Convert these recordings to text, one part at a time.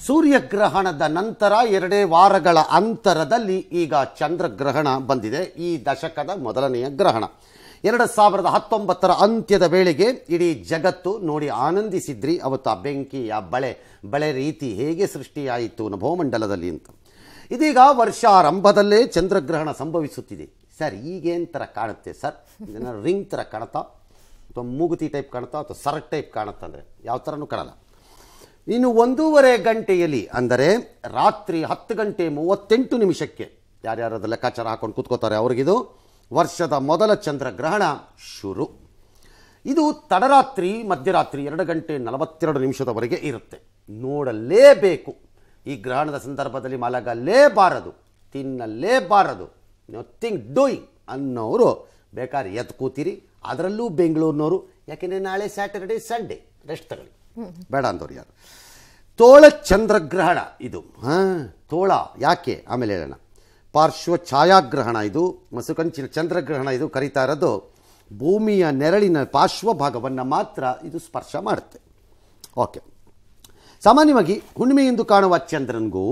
ಸೂರ್ಯಗ್ರಹಣದ ನಂತರ ಎರಡೇ ವಾರಗಳ ಅಂತರದಲ್ಲಿ ಈಗ ಚಂದ್ರಗ್ರಹಣ ಬಂದಿದೆ ಈ ದಶಕದ ಮೊದಲನೆಯ ಗ್ರಹಣ ಎರಡು ಸಾವಿರದ ಹತ್ತೊಂಬತ್ತರ ಅಂತ್ಯದ ವೇಳೆಗೆ ಇಡೀ ಜಗತ್ತು ನೋಡಿ ಆನಂದಿಸಿದ್ರಿ ಅವತ್ತು ಆ ಬೆಂಕಿ ಆ ಬಳೆ ಬಳೆ ರೀತಿ ಹೇಗೆ ಸೃಷ್ಟಿಯಾಯಿತು ನಭೋಮಂಡಲದಲ್ಲಿ ಅಂತ ಇದೀಗ ವರ್ಷಾರಂಭದಲ್ಲೇ ಚಂದ್ರಗ್ರಹಣ ಸಂಭವಿಸುತ್ತಿದೆ ಸರ್ ಈಗೇನು ಥರ ಕಾಣುತ್ತೆ ಸರ್ ಇದನ್ನು ರಿಂಗ್ ಥರ ಕಾಣುತ್ತಾ ಅಥವಾ ಮೂಗುತಿ ಟೈಪ್ ಕಾಣುತ್ತಾ ಅಥವಾ ಸರಕ್ ಟೈಪ್ ಕಾಣುತ್ತಾ ಅಂದರೆ ಯಾವ ಥರನೂ ಕಾಣಲ್ಲ ಇನ್ನು ಒಂದೂವರೆ ಗಂಟೆಯಲ್ಲಿ ಅಂದರೆ ರಾತ್ರಿ ಹತ್ತು ಗಂಟೆ ಮೂವತ್ತೆಂಟು ನಿಮಿಷಕ್ಕೆ ಯಾರ್ಯಾರು ಅದು ಲೆಕ್ಕಾಚಾರ ಹಾಕೊಂಡು ಕೂತ್ಕೋತಾರೆ ಅವ್ರಿಗಿದು ವರ್ಷದ ಮೊದಲ ಚಂದ್ರಗ್ರಹಣ ಶುರು ಇದು ತಡರಾತ್ರಿ ಮಧ್ಯರಾತ್ರಿ ಎರಡು ಗಂಟೆ ನಲವತ್ತೆರಡು ನಿಮಿಷದವರೆಗೆ ಇರುತ್ತೆ ನೋಡಲೇಬೇಕು ಈ ಗ್ರಹಣದ ಸಂದರ್ಭದಲ್ಲಿ ಮಲಗಲೇಬಾರದು ತಿನ್ನಲೇಬಾರದು ನಥಿಂಗ್ ಡೂಯಿಂಗ್ ಅನ್ನೋರು ಬೇಕಾದ್ರೆ ಎದ್ದು ಕೂತಿರಿ ಅದರಲ್ಲೂ ಬೆಂಗಳೂರಿನವರು ಯಾಕೆಂದರೆ ನಾಳೆ ಸ್ಯಾಟರ್ಡೆ ಸಂಡೇ ರೆಸ್ಟ್ ತಗೊಳ್ಳಿ ಬೇಡ ಅಂದವ್ರು ಯಾರು ತೋಳ ಚಂದ್ರಗ್ರಹಣ ಇದು ಹಾಂ ತೋಳ ಯಾಕೆ ಆಮೇಲೆ ಹೇಳೋಣ ಪಾರ್ಶ್ವ ಛಾಯಾಗ್ರಹಣ ಇದು ಮಸುಕಂಚಿನ ಚಂದ್ರಗ್ರಹಣ ಇದು ಕರೀತಾ ಇರೋದು ಭೂಮಿಯ ನೆರಳಿನ ಪಾರ್ಶ್ವ ಭಾಗವನ್ನು ಮಾತ್ರ ಇದು ಸ್ಪರ್ಶ ಮಾಡುತ್ತೆ ಓಕೆ ಸಾಮಾನ್ಯವಾಗಿ ಹುಣ್ಣಿಮೆಯೆಂದು ಕಾಣುವ ಚಂದ್ರನಿಗೂ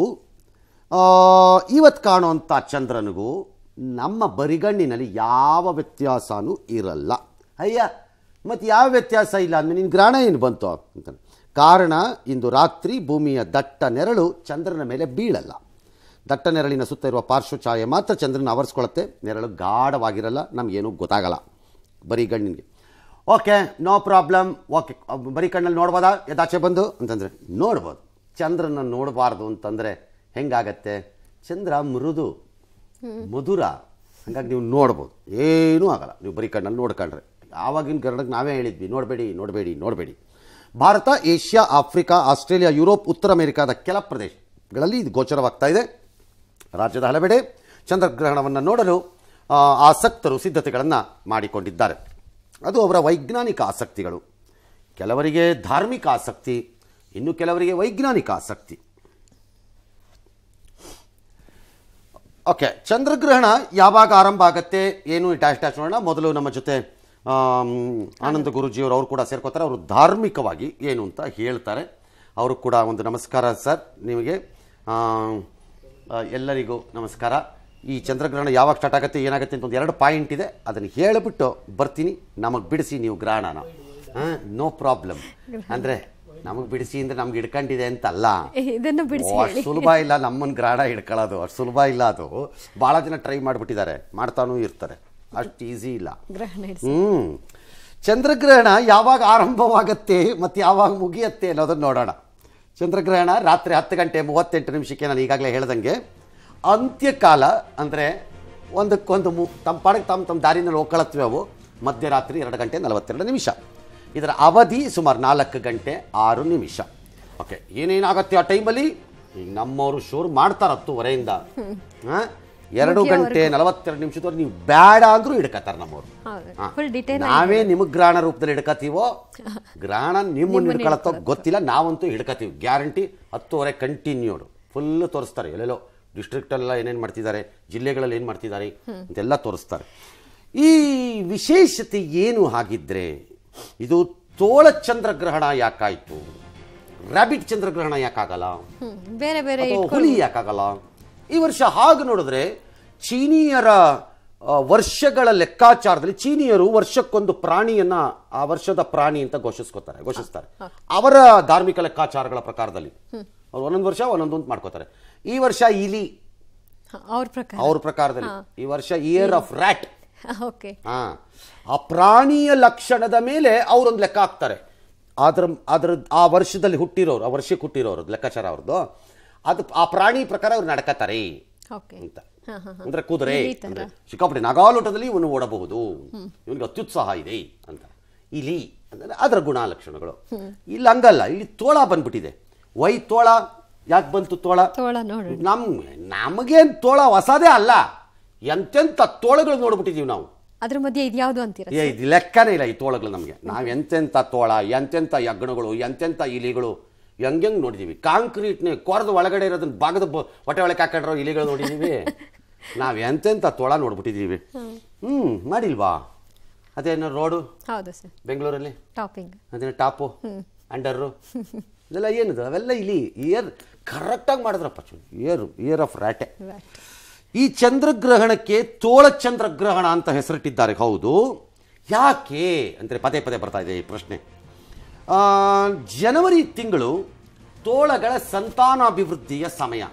ಇವತ್ತು ಕಾಣುವಂಥ ಚಂದ್ರನಿಗೂ ನಮ್ಮ ಬರಿಗಣ್ಣಿನಲ್ಲಿ ಯಾವ ವ್ಯತ್ಯಾಸನೂ ಇರಲ್ಲ ಅಯ್ಯ ಮತ್ತು ಯಾವ ವ್ಯತ್ಯಾಸ ಇಲ್ಲ ಅಂದರೆ ನಿನ್ನ ಗ್ರಹಣ ಏನು ಬಂತು ಅಂತ ಕಾರಣ ಇಂದು ರಾತ್ರಿ ಭೂಮಿಯ ದಟ್ಟ ನೆರಳು ಚಂದ್ರನ ಮೇಲೆ ಬೀಳಲ್ಲ ದಟ್ಟ ನೆರಳಿನ ಸುತ್ತ ಇರುವ ಪಾರ್ಶ್ವಛಾಯೆ ಮಾತ್ರ ಚಂದ್ರನ ಆವರಿಸ್ಕೊಳ್ಳುತ್ತೆ ನೆರಳು ಗಾಢವಾಗಿರಲ್ಲ ನಮಗೇನು ಗೊತ್ತಾಗಲ್ಲ ಬರೀ ಗಣ್ಣಿಗೆ ಓಕೆ ನೋ ಪ್ರಾಬ್ಲಮ್ ಓಕೆ ಬರೀ ಕಣ್ಣಲ್ಲಿ ನೋಡ್ಬೋದಾ ಎದಾಚೆ ಬಂದು ಅಂತಂದರೆ ನೋಡ್ಬೋದು ಚಂದ್ರನ ನೋಡಬಾರ್ದು ಅಂತಂದರೆ ಹೆಂಗಾಗತ್ತೆ ಚಂದ್ರ ಮೃದು ಮಧುರ ಹಾಗಾಗಿ ನೀವು ನೋಡ್ಬೋದು ಏನೂ ಆಗಲ್ಲ ನೀವು ಬರೀ ಕಣ್ಣಲ್ಲಿ ನೋಡ್ಕೊಂಡ್ರೆ ಆವಾಗಿನ ಕನ್ನಡಕ್ಕೆ ನಾವೇ ಹೇಳಿದ್ವಿ ನೋಡಬೇಡಿ ನೋಡಬೇಡಿ ನೋಡಬೇಡಿ ಭಾರತ ಏಷ್ಯಾ ಆಫ್ರಿಕಾ ಆಸ್ಟ್ರೇಲಿಯಾ ಯುರೋಪ್ ಉತ್ತರ ಅಮೆರಿಕಾದ ಕೆಲ ಪ್ರದೇಶಗಳಲ್ಲಿ ಇದು ಗೋಚರವಾಗ್ತಾ ಇದೆ ರಾಜ್ಯದ ಹಲವೆಡೆ ಚಂದ್ರಗ್ರಹಣವನ್ನು ನೋಡಲು ಆ, ಆಸಕ್ತರು ಸಿದ್ಧತೆಗಳನ್ನು ಮಾಡಿಕೊಂಡಿದ್ದಾರೆ ಅದು ಅವರ ವೈಜ್ಞಾನಿಕ ಆಸಕ್ತಿಗಳು ಕೆಲವರಿಗೆ ಧಾರ್ಮಿಕ ಆಸಕ್ತಿ ಇನ್ನು ಕೆಲವರಿಗೆ ವೈಜ್ಞಾನಿಕ ಆಸಕ್ತಿ ಓಕೆ ಚಂದ್ರಗ್ರಹಣ ಯಾವಾಗ ಆರಂಭ ಆಗತ್ತೆ ಏನು ಡ್ಯಾಶ್ ಡ್ಯಾಶ್ ನೋಡೋಣ ಮೊದಲು ನಮ್ಮ ಜೊತೆ ಆಮ್, ಆನಂದ ಗುರುಜಿಯವರು ಅವರು ಕೂಡ ಸೇರ್ಕೋತಾರೆ ಅವರು ಧಾರ್ಮಿಕವಾಗಿ ಏನು ಅಂತ ಹೇಳ್ತಾರೆ ಅವರು ಕೂಡ ಒಂದು ನಮಸ್ಕಾರ ಸರ್ ನಿಮಗೆ ಆ, ಆ, ಎಲ್ಲರಿಗೂ ನಮಸ್ಕಾರ ಈ ಚಂದ್ರಗ್ರಹಣ ಯಾವಾಗ ಸ್ಟಾರ್ಟ್ ಆಗುತ್ತೆ ಏನಾಗುತ್ತೆ ಅಂತ ಒಂದು ಎರಡು ಪಾಯಿಂಟ್ ಇದೆ ಅದನ್ನು ಹೇಳಿಬಿಟ್ಟು ಬರ್ತೀನಿ ನಮಗೆ ಬಿಡಿಸಿ ನೀವು ಗ್ರಹಣನ ನೋ ಪ್ರಾಬ್ಲಮ್ ಅಂದರೆ ನಮಗೆ ಬಿಡಿಸಿ ಅಂದರೆ ನಮ್ಗೆ ಹಿಡ್ಕೊಂಡಿದೆ ಅಂತಲ್ಲ ಇದನ್ನು ಬಿಡಿಸಿ ಓ, ಅಷ್ಟ್ ಸುಲಭ ಇಲ್ಲ ನಮ್ಮನ್ನ ಗ್ರಾಡ ಹಿಡ್ಕೊಳ್ಳೋದು ಅಷ್ಟು ಸುಲಭ ಇಲ್ಲ ಅದು ಭಾಳ ಜನ ಟ್ರೈ ಮಾಡಿಬಿಟ್ಟಿದ್ದಾರೆ ಮಾಡ್ತಾನೂ ಇರ್ತಾರೆ ಅಷ್ಟು ಈಸಿ ಇಲ್ಲ ಗ್ರಹಣ ಹಿಡ್ಸಿ. ಹ್ಮ್ ಚಂದ್ರಗ್ರಹಣ ಯಾವಾಗ ಆರಂಭವಾಗತ್ತೆ ಮತ್ತು ಯಾವಾಗ ಮುಗಿಯತ್ತೆ ಅನ್ನೋದನ್ನು ನೋಡೋಣ ಚಂದ್ರಗ್ರಹಣ ರಾತ್ರಿ ಹತ್ತು ಗಂಟೆ ಮೂವತ್ತೆಂಟು ನಿಮಿಷಕ್ಕೆ ನಾನು ಈಗಾಗಲೇ ಹೇಳ್ದಂಗೆ ಅಂತ್ಯಕಾಲ ಅಂದರೆ ಒಂದಕ್ಕೊಂದು ಮು ತಮ್ಮ ಪಾಡಿಗೆ ತಮ್ಮ ತಮ್ಮ ದಾರಿನಲ್ಲಿ ಹೋಗ್ಕೊಳತ್ವೆ ಅವು ಮಧ್ಯರಾತ್ರಿ ಎರಡು ಗಂಟೆ ನಲವತ್ತೆರಡು ನಿಮಿಷ ಇದರ ಅವಧಿ ಸುಮಾರು ನಾಲ್ಕು ಗಂಟೆ ಆರು ನಿಮಿಷ ಓಕೆ ಏನೇನಾಗತ್ತೆ ಆ ಟೈಮಲ್ಲಿ ಈಗ ನಮ್ಮವರು ಶೋರ್ ಮಾಡ್ತಾರೆ ಹತ್ತುವರೆಯಿಂದ ಹಾಂ ಎರಡು ಗಂಟೆ ನಲವತ್ತೆರಡು ನಿಮಿಷದವರೆಗೆ ನೀವು ಬೇಡ ಅಂದ್ರೂ ಹಿಡ್ಕತ್ತಾರೆ ನಮ್ಮವರು ಹೌದು ಹಾ. ಫುಲ್ ಡಿಟೇಲ್ ನಾವೇ ನಿಮಗೆ ಗ್ರಹಣ ರೂಪದಲ್ಲಿ ಹಿಡ್ಕತೀವೋ ಗ್ರಹಣ ನಿಮ್ಮನ್ನು ಹಿಡ್ಕೊಳತ್ತೋ ಗೊತ್ತಿಲ್ಲ ನಾವಂತೂ ಹಿಡ್ಕತೀವಿ ಗ್ಯಾರಂಟಿ ಹತ್ತುವರೆ ಕಂಟಿನ್ಯೂಡ್ ಫುಲ್ ತೋರಿಸ್ತಾರೆ ಎಲ್ಲೆಲ್ಲೋ ಡಿಸ್ಟ್ರಿಕ್ಟಲ್ಲೆಲ್ಲ ಏನೇನು ಮಾಡ್ತಿದ್ದಾರೆ ಜಿಲ್ಲೆಗಳಲ್ಲಿ ಏನು ಮಾಡ್ತಿದ್ದಾರೆ ಅಂತೆಲ್ಲ ತೋರಿಸ್ತಾರೆ ಈ ವಿಶೇಷತೆ ಏನು ಹಾಗಿದ್ರೆ ಇದು ತೋಳ ಚಂದ್ರಗ್ರಹಣ ಯಾಕಾಯ್ತು ರ್ಯಾಬಿಟ್ ಚಂದ್ರಗ್ರಹಣ ಯಾಕಾಗಲ್ಲ ಹ್ಮ್ ಬೇರೆ ಬೇರೆ ಅಥವಾ ಹುಲಿ ಯಾಕಾಗಲ್ಲ ಈ ವರ್ಷ ಹಾಗೆ ನೋಡಿದ್ರೆ ಚೀನಿಯರ ಆ, ವರ್ಷಗಳ ಲೆಕ್ಕಾಚಾರದಲ್ಲಿ ಚೀನಿಯರು ವರ್ಷಕ್ಕೊಂದು ಪ್ರಾಣಿಯನ್ನ ಆ ವರ್ಷದ ಪ್ರಾಣಿ ಅಂತ ಘೋಷಿಸ್ಕೋತಾರೆ ಘೋಷಿಸ್ತಾರೆ ಅವರ ಧಾರ್ಮಿಕ ಲೆಕ್ಕಾಚಾರಗಳ ಪ್ರಕಾರದಲ್ಲಿ ಅವ್ರು ಒಂದೊಂದು ವರ್ಷ ಒಂದೊಂದು ಮಾಡ್ಕೋತಾರೆ ಈ ವರ್ಷ ಇಲಿ ಅವ್ರ ಪ್ರಕಾರ ಅವ್ರ ಪ್ರಕಾರದಲ್ಲಿ ಈ ವರ್ಷ ಇಯರ್ ಆಫ್ ರ್ಯಾಟ್ ಓಕೆ ಹಾ ಆ ಪ್ರಾಣಿಯ ಲಕ್ಷಣದ ಮೇಲೆ ಅವರೊಂದು ಲೆಕ್ಕ ಹಾಕ್ತಾರೆ ಅದ್ರ ಅದ್ರ ಆ ವರ್ಷದಲ್ಲಿ ಹುಟ್ಟಿರೋರು ಆ ವರ್ಷಕ್ಕೆ ಹುಟ್ಟಿರೋರು ಲೆಕ್ಕಾಚಾರ ಅವ್ರದ್ದು ಅದು ಆ ಪ್ರಾಣಿ ಪ್ರಕಾರ ಅವ್ರು ನಡ್ಕತಾರೆ ಓಕೆ ಅಂತ ಹಾ ಹಾ ಅಂದ್ರೆ ಕುದುರೆ ಈ ತರ. ಅಂದ್ರೆ ಸಿಕ್ಕಾಪಟ್ಟೆ ನಗಾಲೋಟದಲ್ಲಿ ಇವನು ಓಡಬಹುದು ಇವನಿಗೆ ಅತ್ಯುತ್ಸಾಹ ಇದೆ ಅಂತ ಇಲಿ ಅಂದ್ರೆ ಅದರ ಗುಣಲಕ್ಷಣಗಳು ಇಲ್ಲಿ ಹಂಗಲ್ಲ ಇಲ್ಲಿ ತೋಳ ಬಂದ್ಬಿಟ್ಟಿದೆ ವೈ ತೋಳ ಯಾಕೆ ಬಂತು ತೋಳ ತೋಳ ನೋಡೋಣ ನಮ್ ನಮಗೇನ್ ತೋಳ ಹೊಸದೇ ಅಲ್ಲ ಎಂತೆಂಥ ತೋಳಗಳು ನೋಡ್ಬಿಟ್ಟಿದೀವಿ ನಾವು ಅದ್ರ ಮಧ್ಯೆ ಇದ್ಯಾವುದು ಅಂತೀರ ಏ ಇದು ಲೆಕ್ಕನೇ ಇಲ್ಲ ಈ ತೋಳಗಳು ನಮಗೆ ನಾವು ಎಂತೆಂಥ ತೋಳ ಎಂತೆಂಥ ಯಗ್ಣಗಳು ಎಂತೆಂಥ ಇಲಿಗಳು ಹೆಂಗೆಂಗೆ ನೋಡಿದೀವಿ ಕಾಂಕ್ರೀಟ್ನೇ ಕೊರೆದು ಒಳಗಡೆ ಇರೋದನ್ನ ಭಾಗದ ಬ- ಹೊಟ್ಟೆ ಒಳಗೆ ಹಾಕೊಂಡಿರೋ ಇಲಿಗಳು ನೋಡಿದೀವಿ ನಾವು ಎಂತೆಂಥ ತೋಳ ನೋಡ್ಬಿಟ್ಟಿದ್ದೀವಿ ಹ್ಞೂ ಮಾಡಿಲ್ವಾ ಅದೇನೋ ರೋಡು ಹೌದು ಸರ್ ಬೆಂಗಳೂರಲ್ಲಿ ಟಾಪಿಂಗ್ ಅದೇನೋ ಟಾಪು ಅಂಡರು ಇದೆಲ್ಲ ಏನದು ಅವೆಲ್ಲ ಇಲಿ ಇಯರ್ ಕರೆಕ್ಟಾಗಿ ಮಾಡಿದ್ರಪ್ಪ ಚು ಏರು ಏರ್ ಆಫ್ ರಾಟೆ ಈ ಚಂದ್ರಗ್ರಹಣಕ್ಕೆ ತೋಳ ಚಂದ್ರಗ್ರಹಣ ಅಂತ ಹೆಸರಿಟ್ಟಿದ್ದಾರೆ ಹೌದು ಯಾಕೆ ಅಂದರೆ ಪದೇ ಪದೇ ಬರ್ತಾ ಇದೆ ಈ ಪ್ರಶ್ನೆ ಆ, ಜನವರಿ ತಿಂಗಳು ತೋಳಗಳ ಸಂತಾನಾಭಿವೃದ್ಧಿಯ ಸಮಯ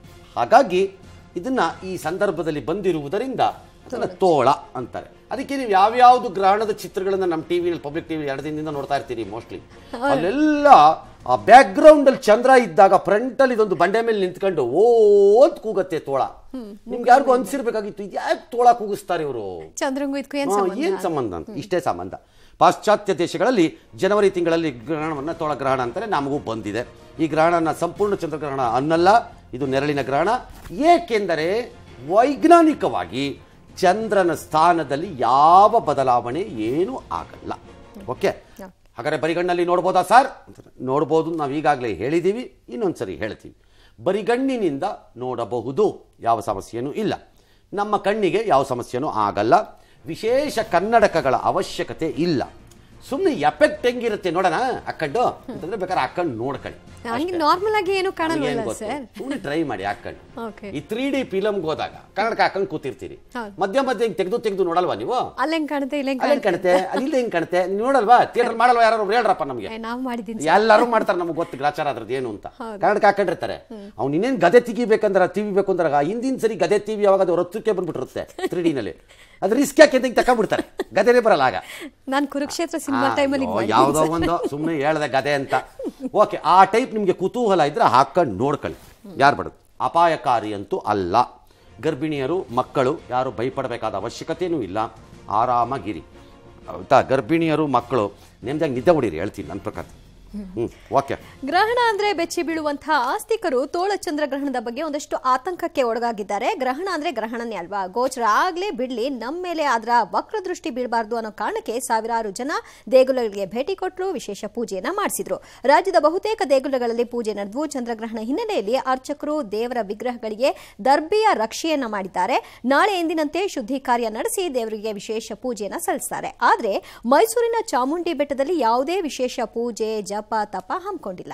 ಹಾಗಾಗಿ ಇದನ್ನ ಈ ಸಂದರ್ಭದಲ್ಲಿ ಬಂದಿರುವುದರಿಂದ ಅದನ್ನ ತೋಳ ಅಂತಾರೆ ಅದಕ್ಕೆ ನೀವು ಯಾವ್ಯಾವ್ದು ಗ್ರಹಣದ ಚಿತ್ರಗಳನ್ನ ನಮ್ಮ ಟಿವಿಯಲ್ಲಿ ಪಬ್ಲಿಕ್ ಟಿವಿ ಎರಡು ದಿನದಿಂದ ನೋಡ್ತಾ ಇರ್ತೀರಿ ಮೋಸ್ಟ್ಲಿ ಅಲ್ಲೆಲ್ಲ ಆ ಬ್ಯಾಕ್ ಗ್ರೌಂಡ್ ಅಲ್ಲಿ ಚಂದ್ರ ಇದ್ದಾಗ ಫ್ರಂಟ್ ಅಲ್ಲಿ ಇದೊಂದು ಬಂಡೆ ಮೇಲೆ ನಿಂತ್ಕೊಂಡು ಓದ್ ಕೂಗತ್ತೆ ತೋಳ ನಿಮ್ಗೆ ಯಾರಿಗೂ ಅನ್ಸಿರ್ಬೇಕಾಗಿತ್ತು ಇದು ಯಾಕೆ ತೋಳ ಕೂಗಿಸ್ತಾರೆ ಇವರು ಚಂದ್ರಂಗೂ ಇದಕ್ಕೂ ಏನ್ ಹಾ, ಸಂಬಂಧ ಏನ್ ಸಂಬಂಧ ಅಂತ ಇಷ್ಟೇ ಸಂಬಂಧ ಪಾಶ್ಚಾತ್ಯ ದೇಶಗಳಲ್ಲಿ ಜನವರಿ ತಿಂಗಳಲ್ಲಿ ಗ್ರಹಣವನ್ನು ತೋಳ ಗ್ರಹಣ ಅಂತಾರೆ ನಮಗೂ ಬಂದಿದೆ ಈ ಗ್ರಹಣನ ಸಂಪೂರ್ಣ ಚಂದ್ರಗ್ರಹಣ ಅನ್ನಲ್ಲ ಇದು ನೆರಳಿನ ಗ್ರಹಣ ಏಕೆಂದರೆ ವೈಜ್ಞಾನಿಕವಾಗಿ ಚಂದ್ರನ ಸ್ಥಾನದಲ್ಲಿ ಯಾವ ಬದಲಾವಣೆ ಏನೂ ಆಗಲ್ಲ ಓಕೆ ಹಾಗಾದ್ರೆ ಬರಿಗಣ್ಣಲ್ಲಿ ನೋಡ್ಬೋದಾ ಸರ್ ನೋಡ್ಬೋದು ನಾವು ಈಗಾಗಲೇ ಹೇಳಿದ್ದೀವಿ ಇನ್ನೊಂದ್ಸರಿ ಹೇಳ್ತೀವಿ ಬರಿಗಣ್ಣಿನಿಂದ ನೋಡಬಹುದು ಯಾವ ಸಮಸ್ಯೆನೂ ಇಲ್ಲ ನಮ್ಮ ಕಣ್ಣಿಗೆ ಯಾವ ಸಮಸ್ಯೆನೂ ಆಗಲ್ಲ ವಿಶೇಷ ಕನ್ನಡಕಗಳ ಅವಶ್ಯಕತೆ ಇಲ್ಲ ಸುಮ್ಮನೆ ಎಫೆಕ್ಟ್ ಹೆಂಗಿರುತ್ತೆ ನೋಡೋಣ ಹಾಕೊಂಡು ಅಂತಂದ್ರೆ ಬೇಕಾದ್ರೆ ಹಾಕೊಂಡು ನೋಡ್ಕೊಳ್ಳಿ ಹಂಗೆ ನಾರ್ಮಲ್ ಆಗಿ ಏನು ಕಾಣಲ್ವಲ್ಲ ಸರ್ ಸುಮ್ಮನೆ ಟ್ರೈ ಮಾಡಿ ಹಾಕೊಂಡು ಓಕೆ ಈ ತ್ರೀ ಡಿ ಫಿಲಮ್ಗೆ ಹೋದಾಗ ಕನ್ನಡಕ ಹಾಕೊಂಡು ಕೂತಿರ್ತೀರಿ ಹೌದು. ಮಧ್ಯ ಮಧ್ಯ ಹಿಂಗೆ ತೆಗೆದು ತೆಗೆದು ನೋಡಲ್ವಾ ನೀವು ಅಲ್ಲಿ ಹೆಂಗ್ ಕಾಣುತ್ತೆ ಇಲ್ಲ ಹೆಂಗ್ ಅಲ್ಲೇನ್ ಕಾಣುತ್ತೆ ಅದಿಲ್ಲ ಹೆಂಗ್ ಕಾಣುತ್ತೆ ನೀವು ನೋಡಲ್ವಾ ಥಿಯೇಟರ್ ಮಾಡಲ್ವಾ ಯಾರು ಹೇಳ್ರಪ್ಪ ನಮಗೆ ಕಾಣುತ್ತೆ ನಾವು ಮಾಡಿದ್ದೀನಿ ಎಲ್ಲರೂ ಮಾಡ್ತಾರೆ ನಮಗೆ ಗೊತ್ತು ಗ್ರಾಚಾರ ಅದ್ರದ್ದು ಏನು ಅಂತ ಕನ್ನಡಕ ಹಾಕೊಂಡಿರ್ತಾರೆ ಅವ್ನು ಇನ್ನೇನು ಗದೆ ತೆಗಿಬೇಕಂದ್ರೆ ಟಿವಿ ಬೇಕು ಅಂದ್ರೆ ಹಿಂದಿನ ಸರಿ ಗದೆ ಟಿವಿ ಯಾವಾಗ ಅದು ರೊತ್ತಕ್ಕೆ ಬಂದ್ಬಿಟ್ಟಿರುತ್ತೆ ತ್ರೀ ಡಿನಲ್ಲಿ ಅದು ರಿಸ್ಕ್ ಯಾಕೆ ಅಂತ ತಕೊಂಡ್ಬಿಡ್ತಾರೆ ಗದೆನೇ ಬರಲ್ಲ ಆಗ ನಾನು ಕುರುಕ್ಷೇತ್ರ ಸಿನಿಮಾ ಟೈಮಲ್ಲಿ ಅಯ್ಯೋ, ಯಾವುದೋ ಒಂದು ಸುಮ್ಮನೆ ಹೇಳ್ದೆ ಗದೆ ಅಂತ ಓಕೆ ಆ ಟೈಪ್ ನಿಮಗೆ ಕುತೂಹಲ ಇದ್ರೆ ಹಾಕೊಂಡು ನೋಡ್ಕೊಳ್ಳಿ ಯಾರು ಬಡದು ಅಪಾಯಕಾರಿ ಅಂತೂ ಅಲ್ಲ ಗರ್ಭಿಣಿಯರು ಮಕ್ಕಳು ಯಾರು ಭಯಪಡಬೇಕಾದ ಅವಶ್ಯಕತೆಯೂ ಇಲ್ಲ ಆರಾಮಾಗಿರಿ ಆಯ್ತಾ ಗರ್ಭಿಣಿಯರು ಮಕ್ಕಳು ನೆಮ್ಮದಿಯಾಗಿ ನಿದ್ದೆ ಹೊಡೀರಿ ಹೇಳ್ತೀನಿ ನನ್ನ ಪ್ರಕಾರ ಹ್ಞೂ ಓಕೆ ಗ್ರಹಣ ಅಂದ್ರೆ ಬೆಚ್ಚಿ ಬೀಳುವಂತಹ ಆಸ್ತಿಕರು ತೋಳ ಚಂದ್ರಗ್ರಹಣದ ಬಗ್ಗೆ ಒಂದಷ್ಟು ಆತಂಕಕ್ಕೆ ಒಳಗಾಗಿದ್ದಾರೆ ಗ್ರಹಣ ಅಂದ್ರೆ ಗ್ರಹಣನೇ ಅಲ್ವಾ ಗೋಚರ ಆಗ್ಲೇ ಬಿಡ್ಲಿ ನಮ್ಮ ಮೇಲೆ ಅದರ ವಕ್ರ ದೃಷ್ಟಿ ಬೀಳಬಾರ್ದು ಅನ್ನೋ ಕಾರಣಕ್ಕೆ ಸಾವಿರಾರು ಜನ ದೇಗುಲಗಳಿಗೆ ಭೇಟಿ ಕೊಟ್ಟರು ವಿಶೇಷ ಪೂಜೆಯನ್ನ ಮಾಡಿಸಿದ್ರು ರಾಜ್ಯದ ಬಹುತೇಕ ದೇಗುಲಗಳಲ್ಲಿ ಪೂಜೆ ನಡೆದವು ಚಂದ್ರಗ್ರಹಣ ಹಿನ್ನೆಲೆಯಲ್ಲಿ ಅರ್ಚಕರು ದೇವರ ವಿಗ್ರಹಗಳಿಗೆ ದರ್ಬೆಯ ರಕ್ಷೆಯನ್ನ ಮಾಡಿದ್ದಾರೆ ನಾಳೆ ಎಂದಿನಂತೆ ಶುದ್ಧಿ ಕಾರ್ಯ ನಡೆಸಿ ದೇವರಿಗೆ ವಿಶೇಷ ಪೂಜೆಯನ್ನ ಸಲ್ಲಿಸ್ತಾರೆ ಆದ್ರೆ ಮೈಸೂರಿನ ಚಾಮುಂಡಿ ಬೆಟ್ಟದಲ್ಲಿ ಯಾವುದೇ ವಿಶೇಷ ಪೂಜೆ ಜಪ ತಪ ಹಮ್ಮಿಕೊಂಡಿಲ್ಲ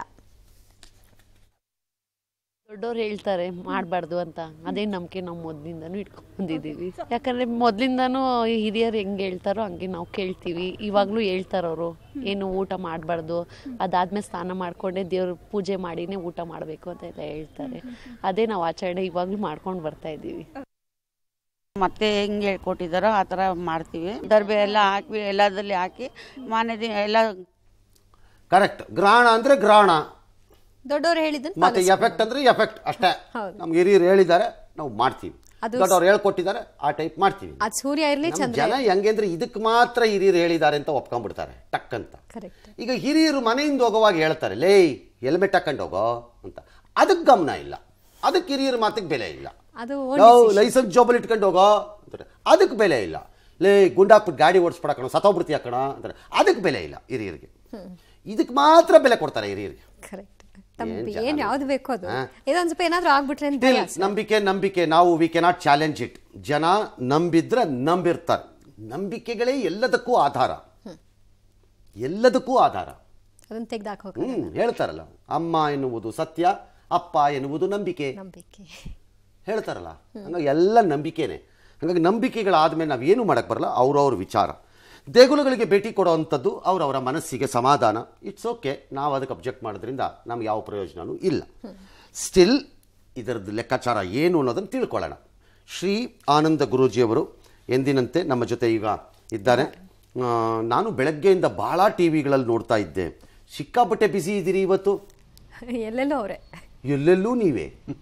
ದೊಡ್ಡವ್ರು ಹೇಳ್ತಾರೆ ಮಾಡಬಾರ್ದು ಅಂತ ಅದೇ ನಂಬಿಕೆ ನಾವು ಮೊದಲಿಂದನೂ ಇಟ್ಕೊಂಡಿದ್ದೀವಿ ಯಾಕಂದ್ರೆ ಮೊದಲಿಂದನೂ ಹಿರಿಯರು ಹೆಂಗೆ ಹೇಳ್ತಾರೋ ಹಂಗೆ ನಾವು ಕೇಳ್ತೀವಿ ಇವಾಗಲೂ ಹೇಳ್ತಾರವರು ಏನು ಊಟ ಮಾಡಬಾರ್ದು ಅದಾದ್ಮೇಲೆ ಸ್ನಾನ ಮಾಡ್ಕೊಂಡೆ ದೇವ್ರ ಪೂಜೆ ಮಾಡಿನೇ ಊಟ ಮಾಡಬೇಕು ಅಂತ ಎಲ್ಲ ಹೇಳ್ತಾರೆ ಅದೇ ನಾವು ಆಚರಣೆ ಇವಾಗಲೂ ಮಾಡ್ಕೊಂಡು ಬರ್ತಾ ಇದ್ದೀವಿ ಮತ್ತೆ ಹೆಂಗೆ ಹೇಳ್ಕೊಟ್ಟಿದ್ದಾರೋ ಆ ಥರ ಮಾಡ್ತೀವಿ ದರ್ಬೆ ಎಲ್ಲ ಹಾಕಿ ಎಲ್ಲದಲ್ಲಿ ಹಾಕಿ ಮಾನೆ ದಿನ ಎಲ್ಲ ಕರೆಕ್ಟ್ ಗ್ರಹಣ ಅಂದ್ರೆ ಗ್ರಹಣ ದೊಡ್ಡವರು ಹೇಳಿದ್ದನ್ನು ಮತ್ತೆ ಎಫೆಕ್ಟ್ ಅಂದ್ರೆ ಎಫೆಕ್ಟ್ ಅಷ್ಟೇ ಹೌದು. ನಮ್ಗೆ ಹಿರಿಯರು ಹೇಳಿದ್ದಾರೆ ನಾವು ಮಾಡ್ತೀವಿ ಅದು ದೊಡ್ಡವ್ರು ಹೇಳ್ಕೊಟ್ಟಿದ್ದಾರೆ ಆ ಟೈಪ್ ಮಾಡ್ತೀವಿ ಅದು ಸೂರ್ಯ ಇರಲಿ ನಮ್ಮ ಚಂದ್ರ ಜನ ಹೆಂಗೆ ಅಂದ್ರೆ ಇದಕ್ಕೆ ಮಾತ್ರ ಹಿರಿಯರು ಹೇಳಿದ್ದಾರೆ ಅಂತ ಒಪ್ಕೊಂಡ್ಬಿಡ್ತಾರೆ ಟಕ್ ಅಂತ ಕರೆಕ್ಟ್ ಈಗ ಹಿರಿಯರು ಮನೆಯಿಂದ ಹೋಗುವಾಗ ಹೇಳ್ತಾರೆ ಲೇ ಹೆಲ್ಮೆಟ್ ಹಾಕೊಂಡು ಹೋಗೋ ಅಂತ ಅದಕ್ಕೆ ಗಮನ ಇಲ್ಲ ಅದಕ್ಕೆ ಹಿರಿಯರ ಮಾತಿಗೆ ಬೆಲೆ ಇಲ್ಲ ಅದು ಲೈಸೆನ್ಸ್ ಜಾಬಲ್ಲಿ ಇಟ್ಕೊಂಡು ಹೋಗೋ ಅಂತಾರೆ ಅದಕ್ಕೆ ಬೆಲೆ ಇಲ್ಲ ಲೇ ಗುಂಡಾಕ್ಬಿಟ್ಟು ಗಾಡಿ ಓಡಿಸ್ಬಿಡಕಣ ಸತ್ತೋಗ್ಬಿಡ್ತಿ ಹಾಕಣ ಅಂತಾರೆ ಅದಕ್ಕೆ ಬೆಲೆ ಇಲ್ಲ ಹಿರಿಯರಿಗೆ ಇದಕ್ಕೆ ಮಾತ್ರ ಬೆಲೆ ಕೊಡ್ತಾರೆ ಹಿರಿಯರಿಗೆ ಕರೆಕ್ಟ್ ತಮ್ಮ ಜನ ಏನ್ ಯಾವ್ದು ಬೇಕೋ ಅದು ಹಾ. ಇದೊಂದ್ ಸ್ವಲ್ಪ ಏನಾದ್ರೂ ಆಗ್ಬಿಟ್ರೆ ಅಂತ Still, ನಂಬಿಕೆ ನಂಬಿಕೆ ನಾವು ವಿ ಕೆನಾಟ್ ಚಾಲೆಂಜ್ ಇಟ್ ಜನ ನಂಬಿದ್ರೆ ನಂಬಿರ್ತಾರೆ ನಂಬಿಕೆಗಳೇ ಎಲ್ಲದಕ್ಕೂ ಆಧಾರ ಎಲ್ಲದಕ್ಕೂ ಆಧಾರ ಅದನ್ನ ತೆಗ್ದಾಕ್ ಹೋಗ ಹ್ಮ್ ಹೇಳ್ತಾರಲ್ಲ ಅಮ್ಮ ಎನ್ನುವುದು ಸತ್ಯ ಅಪ್ಪ ಎನ್ನುವುದು ನಂಬಿಕೆ ನಂಬಿಕೆ ಹೇಳ್ತಾರಲ್ಲ ಹಂಗಾಗಿ ಎಲ್ಲ ನಂಬಿಕೆನೇ ಹಾಗಾಗಿ ನಂಬಿಕೆಗಳಾದ್ಮೇಲೆ ನಾವು ಏನು ಮಾಡಕ್ಕೆ ಬರಲ್ಲ ಅವ್ರವ್ರ ವಿಚಾರ ದೇಗುಲಗಳಿಗೆ ಭೇಟಿ ಕೊಡೋವಂಥದ್ದು ಅವರವರ ಮನಸ್ಸಿಗೆ ಸಮಾಧಾನ ಇಟ್ಸ್ ಓಕೆ ನಾವು ಅದಕ್ಕೆ ಅಬ್ಜೆಕ್ಟ್ ಮಾಡೋದ್ರಿಂದ ನಮ್ಗೆ ಯಾವ ಪ್ರಯೋಜನವೂ ಇಲ್ಲ ಸ್ಟಿಲ್ ಇದರದ್ದು ಲೆಕ್ಕಾಚಾರ ಏನು ಅನ್ನೋದನ್ನು ತಿಳ್ಕೊಳ್ಳೋಣ ಶ್ರೀ ಆನಂದ ಗುರೂಜಿಯವರು ಎಂದಿನಂತೆ ನಮ್ಮ ಜೊತೆ ಈಗ ಇದ್ದಾರೆ ಆ, ನಾನು ಬೆಳಗ್ಗೆಯಿಂದ ಭಾಳ ಟಿ ವಿಗಳಲ್ಲಿ ನೋಡ್ತಾ ಇದ್ದೆ ಸಿಕ್ಕಾಪಟ್ಟೆ ಬ್ಯುಸಿ ಇದ್ದೀರಿ ಇವತ್ತು ಎಲ್ಲೆಲ್ಲೋ ಅವ್ರೆ ಎಲ್ಲೆಲ್ಲೂ ನೀವೇ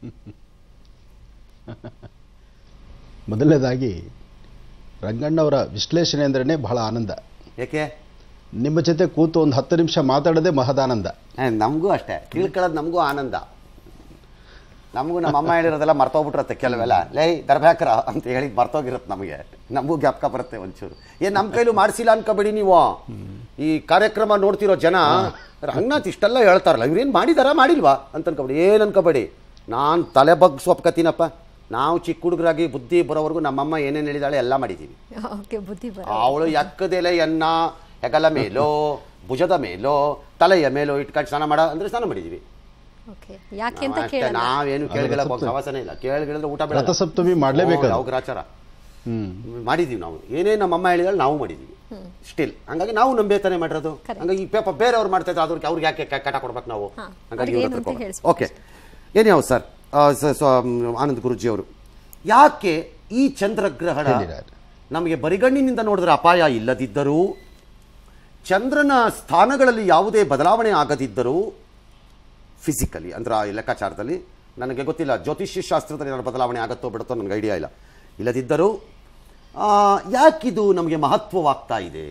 ಮೊದಲನೇದಾಗಿ ರಂಗಣ್ಣವರ ವಿಶ್ಲೇಷಣೆ ಅಂದ್ರೇ ಬಹಳ ಆನಂದ ಯಾಕೆ ನಿಮ್ಮ ಜೊತೆ ಕೂತು ಒಂದು ಹತ್ತು ನಿಮಿಷ ಮಾತಾಡೋದೇ ಮಹದಾನಂದ ನಮಗೂ ಅಷ್ಟೇ ತಿಳ್ಕೊಳ್ಳೋದು ನಮಗೂ ಆನಂದ ನಮಗೂ ನಮ್ಮ ಅಮ್ಮ ಹೇಳಿರೋದೆಲ್ಲ ಮರ್ತೋಗ್ಬಿಟ್ಟಿರತ್ತೆ ಕೆಲವೆಲ್ಲ ಲೈ ದರ್ಭಾಕರ ಅಂತ ಹೇಳಿ ಮರ್ತೋಗಿರುತ್ತೆ ನಮಗೆ ನಮಗೂ ಜ್ಞಾಪಕ ಬರುತ್ತೆ ಒಂಚೂರು ಏನು ನಮ್ಮ ಕೈಲೂ ಮಾಡಿಸಿಲ್ಲ ಅನ್ಕೋಬೇಡಿ ನೀವು ಈ ಕಾರ್ಯಕ್ರಮ ನೋಡ್ತಿರೋ ಜನ ರಂಗನಾಥ್ ಇಷ್ಟೆಲ್ಲ ಹೇಳ್ತಾರಲ್ಲ ಇವ್ರೇನು ಮಾಡಿದಾರಾ ಮಾಡಿಲ್ವಾ ಅಂತ ಅನ್ಕೋಬೇಡಿ ಏನು ಅನ್ಕೋಬೇಡಿ ನಾನು ತಲೆ ಬಗ್ಗಿಸಿ ಒಪ್ಕತೀನಪ್ಪ ನಾವು ಚಿಕ್ಕ ಹುಡುಗರಾಗಿ ಬುದ್ಧಿ ಬರೋವರೆಗೂ ನಮ್ಮಮ್ಮ ಏನೇನು ಹೇಳಿದಾಳೆ ಎಲ್ಲ ಮಾಡಿದ್ದೀವಿ ಓಕೆ ಬುದ್ಧಿ ಬರ ಅವಳು ಎಕ್ಕದೆಲೆಯನ್ನ ಹೆಗಲ ಮೇಲೋ ಭುಜದ ಮೇಲೋ ತಲೆಯ ಮೇಲೋ ಇಟ್ಕೊಂಡು ಸ್ನಾನ ಮಾಡ ಅಂದರೆ ಸ್ನಾನ ಮಾಡಿದ್ದೀವಿ ಓಕೆ ಯಾಕೆ ಅಂತ ಅಷ್ಟೇ, ಕೇಳಲ್ಲ ನಾವೇನು ಕೇಳ್ಕೊಳ್ಳೋ ಅವಸರನೇ ಇಲ್ಲ ಕೇಳ್ಗಳಿದ್ರೆ ಊಟ ಬೇಡ ರಥಸಪ್ತಮಿ ಮಾಡ್ಲೇಬೇಕು ಅದು. ಯಾವ ಗ್ರಾಚಾರ ಹ್ಮ್ ಮಾಡಿದೀವಿ ನಾವು ಏನೇ ನಮ್ಮ ಅಮ್ಮ ಹೇಳಿದ್ರೆ ನಾವು ಮಾಡಿದೀವಿ ಸ್ಟಿಲ್ ಹಂಗಾಗಿ ನಾವು ನಂಬೆ ತಾನೇ ಮಾಡಿರೋದು ಹಂಗಾಗಿ ಈ ಪೇಪ ಬೇರೆಯವ್ರು ಮಾಡ್ತಾ ಇದ್ರು ಅದ್ರಿಗೆ ಅವ್ರಿಗೆ ಯಾಕೆ ಕ- ಕಟ ಕೊಡ್ಬೇಕು ನಾವು ಹಾ, ಹಂಗಾಗಿ ಅವ್ರಿಗೆ ಇವ್ರ ಏನು ಹತ್ರ ಅಂತ ಕೊಡು. ಹೇಳಿಸ್ಬೇಕು ಓಕೆ ಏನೇ ಯಾವ ಸರ್ ಆ, ಸ- ಸ- ಮ್, ಆನಂದ್ ಗುರುಜಿ ಅವರು ಯಾಕೆ ಈ ಚಂದ್ರಗ್ರಹಣ ಹೇಳಿದ್ದಾರೆ. ನಮಗೆ ಬರಿಗಣ್ಣಿನಿಂದ ನೋಡಿದ್ರೆ ಅಪಾಯ ಇಲ್ಲದಿದ್ದರೂ ಚಂದ್ರನ ಸ್ಥಾನಗಳಲ್ಲಿ ಯಾವುದೇ ಬದಲಾವಣೆ ಆಗದಿದ್ದರೂ ಫಿಸಿಕಲಿ ಅಂದ್ರೆ ಆ ಲೆಕ್ಕಾಚಾರದಲ್ಲಿ ನನಗೆ ಗೊತ್ತಿಲ್ಲ ಜ್ಯೋತಿಷ್ಯ ಶಾಸ್ತ್ರದಲ್ಲಿ ಏನಾದ್ರು ಬದಲಾವಣೆ ಆಗುತ್ತೋ ಬಿಡುತ್ತೋ ನನಗೆ ಐಡಿಯಾ ಇಲ್ಲ ಇಲ್ಲದಿದ್ದರೂ ಆ, ಯಾಕಿದು ನಮಗೆ ಮಹತ್ವವಾಗ್ತಾ ಇದೆ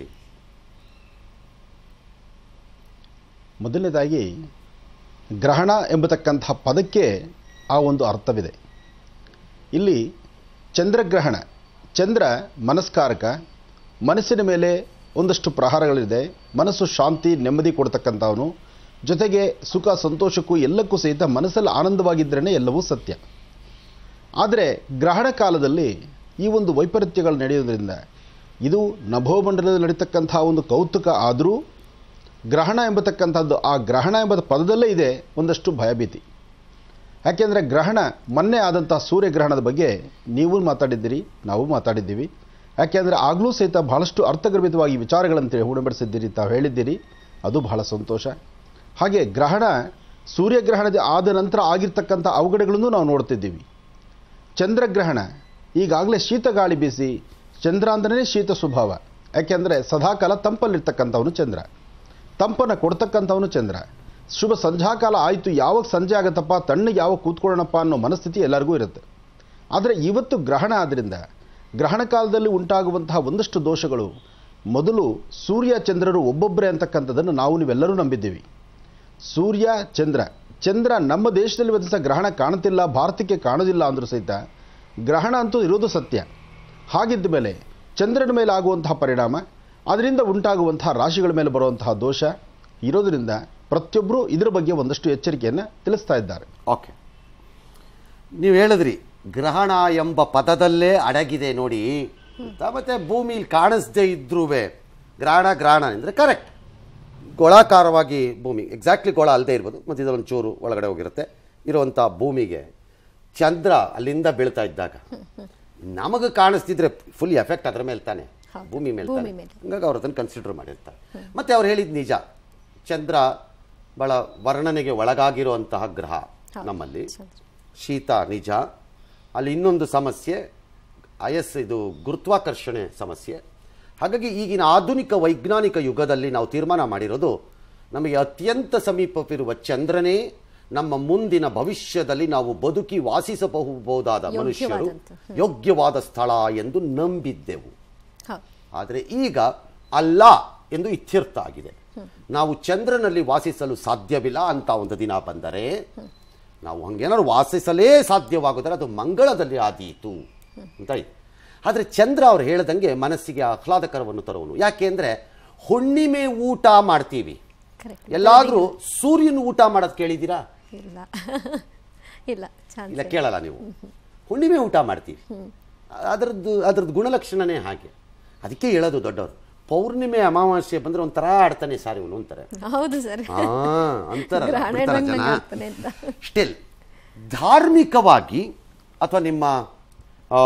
ಮೊದಲನೇದಾಗಿ ಗ್ರಹಣ ಎಂಬತಕ್ಕಂಥ ಪದಕ್ಕೆ ಆ ಒಂದು ಅರ್ಥವಿದೆ ಇಲ್ಲಿ ಚಂದ್ರಗ್ರಹಣ ಚಂದ್ರ ಮನಸ್ಕಾರಕ ಮನಸ್ಸಿನ ಮೇಲೆ ಒಂದಷ್ಟು ಪ್ರಹಾರಗಳಿದೆ ಮನಸ್ಸು ಶಾಂತಿ ನೆಮ್ಮದಿ ಕೊಡ್ತಕ್ಕಂಥವನು ಜೊತೆಗೆ ಸುಖ ಸಂತೋಷಕ್ಕೂ ಎಲ್ಲಕ್ಕೂ ಸಹಿತ ಮನಸ್ಸಲ್ಲಿ ಆನಂದವಾಗಿದ್ದರೇ ಎಲ್ಲವೂ ಸತ್ಯ ಆದರೆ ಗ್ರಹಣ ಕಾಲದಲ್ಲಿ ಈ ಒಂದು ವೈಪರೀತ್ಯಗಳು ನಡೆಯೋದ್ರಿಂದ ಇದು ನಭೋಮಂಡಲದಲ್ಲಿ ನಡೀತಕ್ಕಂಥ ಒಂದು ಕೌತುಕ ಆದರೂ ಗ್ರಹಣ ಎಂಬತಕ್ಕಂಥದ್ದು ಆ ಗ್ರಹಣ ಎಂಬ ಪದದಲ್ಲೇ ಇದೆ ಒಂದಷ್ಟು ಭಯಭೀತಿ ಯಾಕೆಂದರೆ ಗ್ರಹಣ ಮೊನ್ನೆ ಆದಂಥ ಸೂರ್ಯಗ್ರಹಣದ ಬಗ್ಗೆ ನೀವು ಮಾತಾಡಿದ್ದೀರಿ ನಾವು ಮಾತಾಡಿದ್ದೀವಿ ಯಾಕೆಂದರೆ ಆಗಲೂ ಸಹಿತ ಬಹಳಷ್ಟು ಅರ್ಥಗರ್ಭಿತವಾಗಿ ವಿಚಾರಗಳಂತೆ ಹೂಡಬಡಿಸಿದ್ದೀರಿ ತಾವು ಹೇಳಿದ್ದೀರಿ ಅದು ಬಹಳ ಸಂತೋಷ ಹಾಗೆ ಗ್ರಹಣ ಸೂರ್ಯಗ್ರಹಣದ ಆದ ನಂತರ ಆಗಿರ್ತಕ್ಕಂಥ ಅವಘಡಗಳನ್ನು ನಾವು ನೋಡ್ತಿದ್ದೀವಿ ಚಂದ್ರಗ್ರಹಣ ಈಗಾಗಲೇ ಶೀತ ಗಾಳಿ ಬೀಸಿ ಚಂದ್ರ ಅಂದ್ರೇ ಶೀತ ಸ್ವಭಾವ ಯಾಕೆಂದರೆ ಸದಾಕಾಲ ತಂಪಲ್ಲಿರ್ತಕ್ಕಂಥವನು ಚಂದ್ರ ತಂಪನ್ನು ಕೊಡ್ತಕ್ಕಂಥವನು ಚಂದ್ರ ಶುಭ ಸಂಧ್ಯಾಕಾಲ ಆಯಿತು ಯಾವಾಗ ಸಂಜೆ ಆಗತ್ತಪ್ಪ ತಣ್ಣಗೆ ಯಾವಾಗ ಕೂತ್ಕೊಳ್ಳೋಣಪ್ಪ ಅನ್ನೋ ಮನಸ್ಥಿತಿ ಎಲ್ಲರಿಗೂ ಇರುತ್ತೆ ಆದರೆ ಇವತ್ತು ಗ್ರಹಣ ಆದ್ದರಿಂದ ಗ್ರಹಣ ಕಾಲದಲ್ಲಿ ಉಂಟಾಗುವಂತಹ ಒಂದಷ್ಟು ದೋಷಗಳು ಮೊದಲು ಸೂರ್ಯ ಚಂದ್ರರು ಒಬ್ಬೊಬ್ಬರೇ ಅಂತಕ್ಕಂಥದ್ದನ್ನು ನಾವು ನೀವೆಲ್ಲರೂ ನಂಬಿದ್ದೀವಿ ಸೂರ್ಯ ಚಂದ್ರ ಚಂದ್ರ ನಮ್ಮ ದೇಶದಲ್ಲಿ ಒಂದು ದಿವಸ ಗ್ರಹಣ ಕಾಣುತ್ತಿಲ್ಲ ಭಾರತಕ್ಕೆ ಕಾಣೋದಿಲ್ಲ ಅಂದರೂ ಸಹಿತ ಗ್ರಹಣ ಅಂತೂ ಇರೋದು ಸತ್ಯ ಹಾಗಿದ್ದ ಮೇಲೆ ಚಂದ್ರನ ಮೇಲೆ ಆಗುವಂತಹ ಪರಿಣಾಮ ಅದರಿಂದ ಉಂಟಾಗುವಂತಹ ರಾಶಿಗಳ ಮೇಲೆ ಬರುವಂತಹ ದೋಷ ಇರೋದರಿಂದ ಪ್ರತಿಯೊಬ್ಬರೂ ಇದರ ಬಗ್ಗೆ ಒಂದಷ್ಟು ಎಚ್ಚರಿಕೆಯನ್ನು ತಿಳಿಸ್ತಾ ಇದ್ದಾರೆ ಓಕೆ ನೀವು ಹೇಳಿದ್ರಿ ಗ್ರಹಣ ಎಂಬ ಪದದಲ್ಲೇ ಅಡಗಿದೆ ನೋಡಿ ಅಂತ ಮತ್ತೆ ಭೂಮಿಲಿ ಕಾಣಿಸ್ದೇ ಇದ್ರೂ ಗ್ರಹಣ ಗ್ರಹಣ ಅಂದರೆ ಕರೆಕ್ಟ್ ಗೋಳಾಕಾರವಾಗಿ ಭೂಮಿ ಎಕ್ಸಾಕ್ಟ್ಲಿ ಗೋಳ ಅಲ್ಲದೆ ಇರ್ಬೋದು ಮಧ್ಯದಲ್ಲಿ ಒಂದು ಚೂರು ಒಳಗಡೆ ಹೋಗಿರುತ್ತೆ ಇರುವಂಥ ಭೂಮಿಗೆ ಚಂದ್ರ ಅಲ್ಲಿಂದ ಬೀಳ್ತಾ ಇದ್ದಾಗ ನಮಗೆ ಕಾಣಿಸ್ತಿದ್ರೆ ಫುಲ್ ಎಫೆಕ್ಟ್ ಅದರ ಮೇಲೆ ತಾನೆ ಹೌದು. ಭೂಮಿ ಮೇಲೆ ಭೂಮಿ ತಾನೆ ಮೇಲೆ. ಹಂಗಾಗಿ ಅವ್ರು ಅದನ್ನು ಕನ್ಸಿಡರ್ ಮಾಡಿರ್ತಾರೆ ಮತ್ತೆ ಅವ್ರು ಹೇಳಿದ ನಿಜ ಚಂದ್ರ ಬಹಳ ವರ್ಣನೆಗೆ ಒಳಗಾಗಿರುವಂತಹ ಗ್ರಹ ಹೌದು. ನಮ್ಮಲ್ಲಿ ಚಂದ್ರ. ಶೀತ ನಿಜ ಅಲ್ಲಿ ಇನ್ನೊಂದು ಸಮಸ್ಯೆ ಅಯಸ್ ಇದು ಗುರುತ್ವಾಕರ್ಷಣೆ ಸಮಸ್ಯೆ ಹಾಗಾಗಿ ಈಗಿನ ಆಧುನಿಕ ವೈಜ್ಞಾನಿಕ ಯುಗದಲ್ಲಿ ನಾವು ತೀರ್ಮಾನ ಮಾಡಿರೋದು ನಮಗೆ ಅತ್ಯಂತ ಸಮೀಪವಿರುವ ಚಂದ್ರನೇ ನಮ್ಮ ಮುಂದಿನ ಭವಿಷ್ಯದಲ್ಲಿ ನಾವು ಬದುಕಿ ವಾಸಿಸಬಹುದಾದ ಮನುಷ್ಯರು ಯೋಗ್ಯವಾದಂಥ. ಯೋಗ್ಯವಾದ ಸ್ಥಳ ಎಂದು ನಂಬಿದ್ದೆವು ಹೌದು ಆದರೆ ಈಗ ಅಲ್ಲ ಎಂದು ಇತ್ಯರ್ಥ ಆಗಿದೆ ನಾವು ಚಂದ್ರನಲ್ಲಿ ವಾಸಿಸಲು ಸಾಧ್ಯವಿಲ್ಲ ಅಂತ ಒಂದು ದಿನ ಬಂದರೆ ನಾವು ಹಂಗೇನಾದ್ರು ವಾಸಿಸಲೇ ಸಾಧ್ಯವಾಗುತ್ತದೆ ಅದು ಮಂಗಳದಲ್ಲಿ ಆದೀತು ಅಂತ ಇದೆ ಆದರೆ ಚಂದ್ರ ಅವ್ರು ಹೇಳ್ದಂಗೆ ಮನಸ್ಸಿಗೆ ಆಹ್ಲಾದಕರವನ್ನು ತರುವನು ಯಾಕೆಂದ್ರೆ ಹುಣ್ಣಿಮೆ ಊಟ ಮಾಡ್ತೀವಿ ಕರೆಕ್ಟ್ ಎಲ್ಲಾದ್ರೂ ಸೂರ್ಯನ ಊಟ ಮಾಡೋದು ಕೇಳಿದ್ದೀರಾ ಇಲ್ಲ ಇಲ್ಲ ಚಾನ್ಸ್ ಇಲ್ಲ ಕೇಳಲ್ಲ ನೀವು ಹುಣ್ಣಿಮೆ ಊಟ ಮಾಡ್ತೀವಿ ಅದರದ್ದು ಅದ್ರದ್ದು ಗುಣಲಕ್ಷಣನೇ ಹಾಗೆ ಅದಕ್ಕೆ ಹೇಳೋದು ದೊಡ್ಡವರು ಪೌರ್ಣಿಮೆ ಅಮಾವಾಸ್ಯೆ ಬಂದ್ರೆ ಒಂಥರ ಆಡ್ತಾನೆ ಸಾರಿ ಇವನು ಅಂತಾರೆ ಹೌದು ಸರ್ ಆ, ಅಂತಾರಲ್ಲ, ಗ್ರಹಣ ಬಿಡ್ತಾರ ಇದ್ದಂಗೆ ಜನ. ಆಗ್ತಾನೆ ಅಂತ. ಸ್ಟಿಲ್ ಧಾರ್ಮಿಕವಾಗಿ ಅಥವಾ ನಿಮ್ಮ ಆ,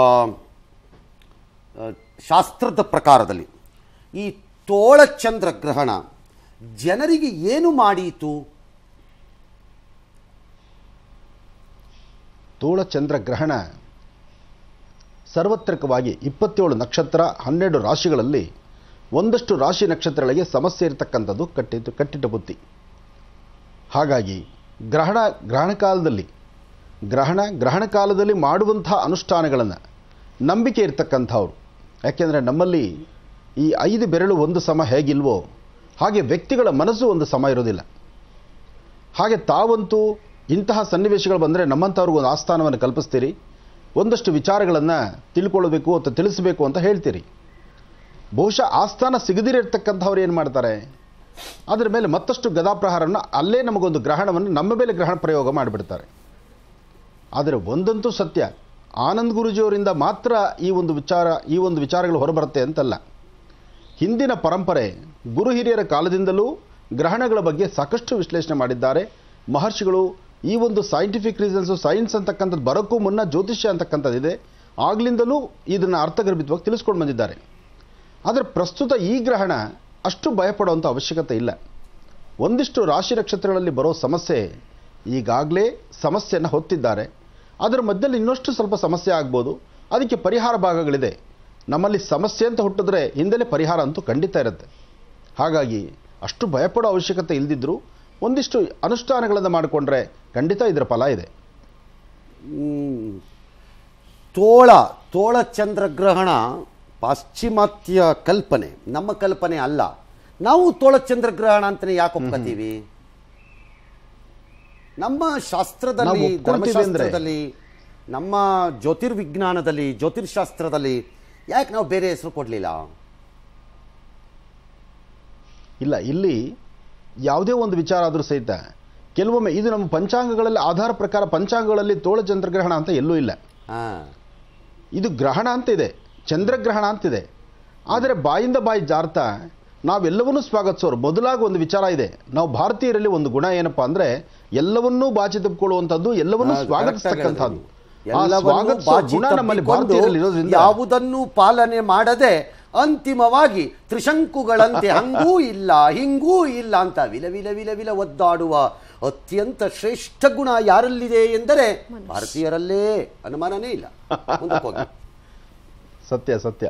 ಆ, ಶಾಸ್ತ್ರದ ಪ್ರಕಾರದಲ್ಲಿ ಈ ತೋಳಚಂದ್ರ ಗ್ರಹಣ ಜನರಿಗೆ ಏನು ಮಾಡೀತು ತೋಳ ಚಂದ್ರ ಗ್ರಹಣ ಸಾರ್ವತ್ರಿಕವಾಗಿ ಇಪ್ಪತ್ತೇಳು ನಕ್ಷತ್ರ ಹನ್ನೆರಡು ರಾಶಿಗಳಲ್ಲಿ ಒಂದಷ್ಟು ರಾಶಿ ನಕ್ಷತ್ರಗಳಿಗೆ ಸಮಸ್ಯೆ ಇರತಕ್ಕಂಥದ್ದು ಕಟ್ಟಿಟ್ಟು ಕಟ್ಟಿಟ್ಟ ಬುತ್ತಿ ಹಾಗಾಗಿ ಗ್ರಹಣ ಗ್ರಹಣ ಕಾಲದಲ್ಲಿ ಗ್ರಹಣ ಗ್ರಹಣ ಕಾಲದಲ್ಲಿ ಮಾಡುವಂಥ ಅನುಷ್ಠಾನಗಳನ್ನು ನಂಬಿಕೆ ಇರತಕ್ಕಂಥವ್ರು ಯಾಕೆಂದರೆ ನಮ್ಮಲ್ಲಿ ಈ ಐದು ಬೆರಳು ಒಂದು ಸಮ ಹೇಗಿಲ್ವೋ ಹಾಗೆ ವ್ಯಕ್ತಿಗಳ ಮನಸ್ಸು ಒಂದು ಸಮ ಇರೋದಿಲ್ಲ ಹಾಗೆ ತಾವಂತೂ ಇಂತಹ ಸನ್ನಿವೇಶಗಳು ಬಂದರೆ ನಮ್ಮಂಥವ್ರಿಗೊಂದು ಒಂದು ಆಸ್ಥಾನವನ್ನು ಕಲ್ಪಿಸ್ತೀರಿ ಒಂದಷ್ಟು ವಿಚಾರಗಳನ್ನು ತಿಳ್ಕೊಳ್ಬೇಕು ಅಥವಾ ತಿಳಿಸಬೇಕು ಅಂತ ಹೇಳ್ತೀರಿ ಬಹುಶಃ ಆಸ್ಥಾನ ಸಿಗದಿರಿರ್ತಕ್ಕಂಥವ್ರು ಏನು ಮಾಡ್ತಾರೆ ಅದರ ಮೇಲೆ ಮತ್ತಷ್ಟು ಗದಾಪ್ರಹಾರವನ್ನು ಅಲ್ಲೇ ನಮಗೊಂದು ಗ್ರಹಣವನ್ನು ನಮ್ಮ ಮೇಲೆ ಗ್ರಹಣ ಪ್ರಯೋಗ ಮಾಡಿಬಿಡ್ತಾರೆ ಆದರೆ ಒಂದಂತೂ ಸತ್ಯ ಆನಂದ್ ಗುರುಜಿಯವರಿಂದ ಮಾತ್ರ ಈ ಒಂದು ವಿಚಾರ ಈ ಒಂದು ವಿಚಾರಗಳು ಹೊರಬರುತ್ತೆ ಅಂತಲ್ಲ ಹಿಂದಿನ ಪರಂಪರೆ ಗುರು ಹಿರಿಯರ ಕಾಲದಿಂದಲೂ ಗ್ರಹಣಗಳ ಬಗ್ಗೆ ಸಾಕಷ್ಟು ವಿಶ್ಲೇಷಣೆ ಮಾಡಿದ್ದಾರೆ ಮಹರ್ಷಿಗಳು ಈ ಒಂದು ಸೈಂಟಿಫಿಕ್ ರೀಸನ್ಸು ಸೈನ್ಸ್ ಅಂತಕ್ಕಂಥದ್ದು ಬರೋಕ್ಕೂ ಮುನ್ನ ಜ್ಯೋತಿಷ್ಯ ಅಂತಕ್ಕಂಥದ್ದಿದೆ ಆಗ್ಲಿಂದಲೂ ಇದನ್ನು ಅರ್ಥಗರ್ಭಿತವಾಗಿ ತಿಳಿಸ್ಕೊಂಡು ಬಂದಿದ್ದಾರೆ ಆದರೆ ಪ್ರಸ್ತುತ ಈ ಗ್ರಹಣ ಅಷ್ಟು ಭಯಪಡುವಂಥ ಅವಶ್ಯಕತೆ ಇಲ್ಲ ಒಂದಿಷ್ಟು ರಾಶಿ ನಕ್ಷತ್ರಗಳಲ್ಲಿ ಬರೋ ಸಮಸ್ಯೆ ಈಗಾಗಲೇ ಸಮಸ್ಯೆಯನ್ನು ಹೊತ್ತಿದ್ದಾರೆ ಅದರ ಮಧ್ಯದಲ್ಲಿ ಇನ್ನಷ್ಟು ಸ್ವಲ್ಪ ಸಮಸ್ಯೆ ಆಗ್ಬೋದು ಅದಕ್ಕೆ ಪರಿಹಾರ ಭಾಗಗಳಿದೆ ನಮ್ಮಲ್ಲಿ ಸಮಸ್ಯೆ ಅಂತ ಹುಟ್ಟಿದ್ರೆ ಹಿಂದೆಲೇ ಪರಿಹಾರ ಅಂತೂ ಖಂಡಿತ ಇರುತ್ತೆ ಹಾಗಾಗಿ ಅಷ್ಟು ಭಯಪಡೋ ಅವಶ್ಯಕತೆ ಇಲ್ದಿದ್ರು ಒಂದಿಷ್ಟು ಅನುಷ್ಠಾನಗಳನ್ನು ಮಾಡಿಕೊಂಡ್ರೆ ಖಂಡಿತ ಇದರ ಫಲ ಇದೆ ಹ್ಮ್. ತೋಳ ತೋಳ ಚಂದ್ರಗ್ರಹಣ ಪಾಶ್ಚಿಮಾತ್ಯ ಕಲ್ಪನೆ ನಮ್ಮ ಕಲ್ಪನೆ ಅಲ್ಲ ನಾವು ತೋಳ ಚಂದ್ರಗ್ರಹಣ ಅಂತಾನೆ ಯಾಕೆ ಒಪ್ಕೋತೀವಿ ನಮ್ಮ ಶಾಸ್ತ್ರದಲ್ಲಿ ನಾವು ಒಪ್ಕೊಳ್ತೀವಿ ಅಂದ್ರೆ- ಧರ್ಮಶಾಸ್ತ್ರದಲ್ಲಿ ನಮ್ಮ ಜ್ಯೋತಿರ್ವಿಜ್ಞಾನದಲ್ಲಿ ಜ್ಯೋತಿರ್ಶಾಸ್ತ್ರದಲ್ಲಿ ಯಾಕೆ ನಾವು ಬೇರೆ ಹೆಸರು ಕೊಡಲಿಲ್ಲ ಇಲ್ಲ ಇಲ್ಲಿ ಯಾವುದೇ ಒಂದು ವಿಚಾರ ಆದರೂ ಸಹಿತ ಕೆಲವೊಮ್ಮೆ ಇದು ನಮ್ಮ ಪಂಚಾಂಗಗಳಲ್ಲಿ ಆಧಾರ ಪ್ರಕಾರ ಪಂಚಾಂಗಗಳಲ್ಲಿ ತೋಳ ಚಂದ್ರಗ್ರಹಣ ಅಂತ ಎಲ್ಲೂ ಇಲ್ಲ ಹಾಂ ಇದು ಗ್ರಹಣ ಅಂತ ಇದೆ ಚಂದ್ರಗ್ರಹಣ ಅಂತಿದೆ ಆದರೆ ಬಾಯಿಂದ ಬಾಯಿ ಜಾರ್ತಾ ನಾವೆಲ್ಲವನ್ನೂ ಸ್ವಾಗತಿಸೋರು ಮೊದಲಾಗಿ ಒಂದು ವಿಚಾರ ಇದೆ ನಾವು ಭಾರತೀಯರಲ್ಲಿ ಒಂದು ಗುಣ ಏನಪ್ಪಾ ಅಂದ್ರೆ ಎಲ್ಲವನ್ನೂ ಬಾಚಿ ತಪ್ಪಿಕೊಳ್ಳುವಂಥದ್ದು ಎಲ್ಲವನ್ನೂ ಹೌದು, ಸ್ವಾಗತಿಸ್ತಕ್ಕಂಥದ್ದು ಆ ಎಲ್ಲವನ್ನೂ ಸ್ವಾಗತಿಸೋ ಬಾಚಿ ಗುಣ ನಮ್ಮಲ್ಲಿ ತಪ್ಪಿಕೊಂಡು ಭಾರತೀಯರಲ್ಲಿ ಇರೋದ್ರಿಂದ ಯಾವುದನ್ನೂ ಪಾಲನೆ ಮಾಡದೆ ಅಂತಿಮವಾಗಿ ತ್ರಿಶಂಕುಗಳಂತೆ ಹಂಗೂ ಇಲ್ಲ ಹಿಂಗೂ ಇಲ್ಲ ಅಂತ ವಿಲ ವಿಲ ವಿಲ ವಿಲ ಒದ್ದಾಡುವ ಅತ್ಯಂತ ಶ್ರೇಷ್ಠ ಗುಣ ಯಾರಲ್ಲಿದೆ ಎಂದರೆ ಭಾರತೀಯರಲ್ಲೇ ಅನುಮಾನನೇ ಇಲ್ಲ ಮುಂದಕ್ಕೆ ಹೋಗಿ. ಸತ್ಯ ಸತ್ಯ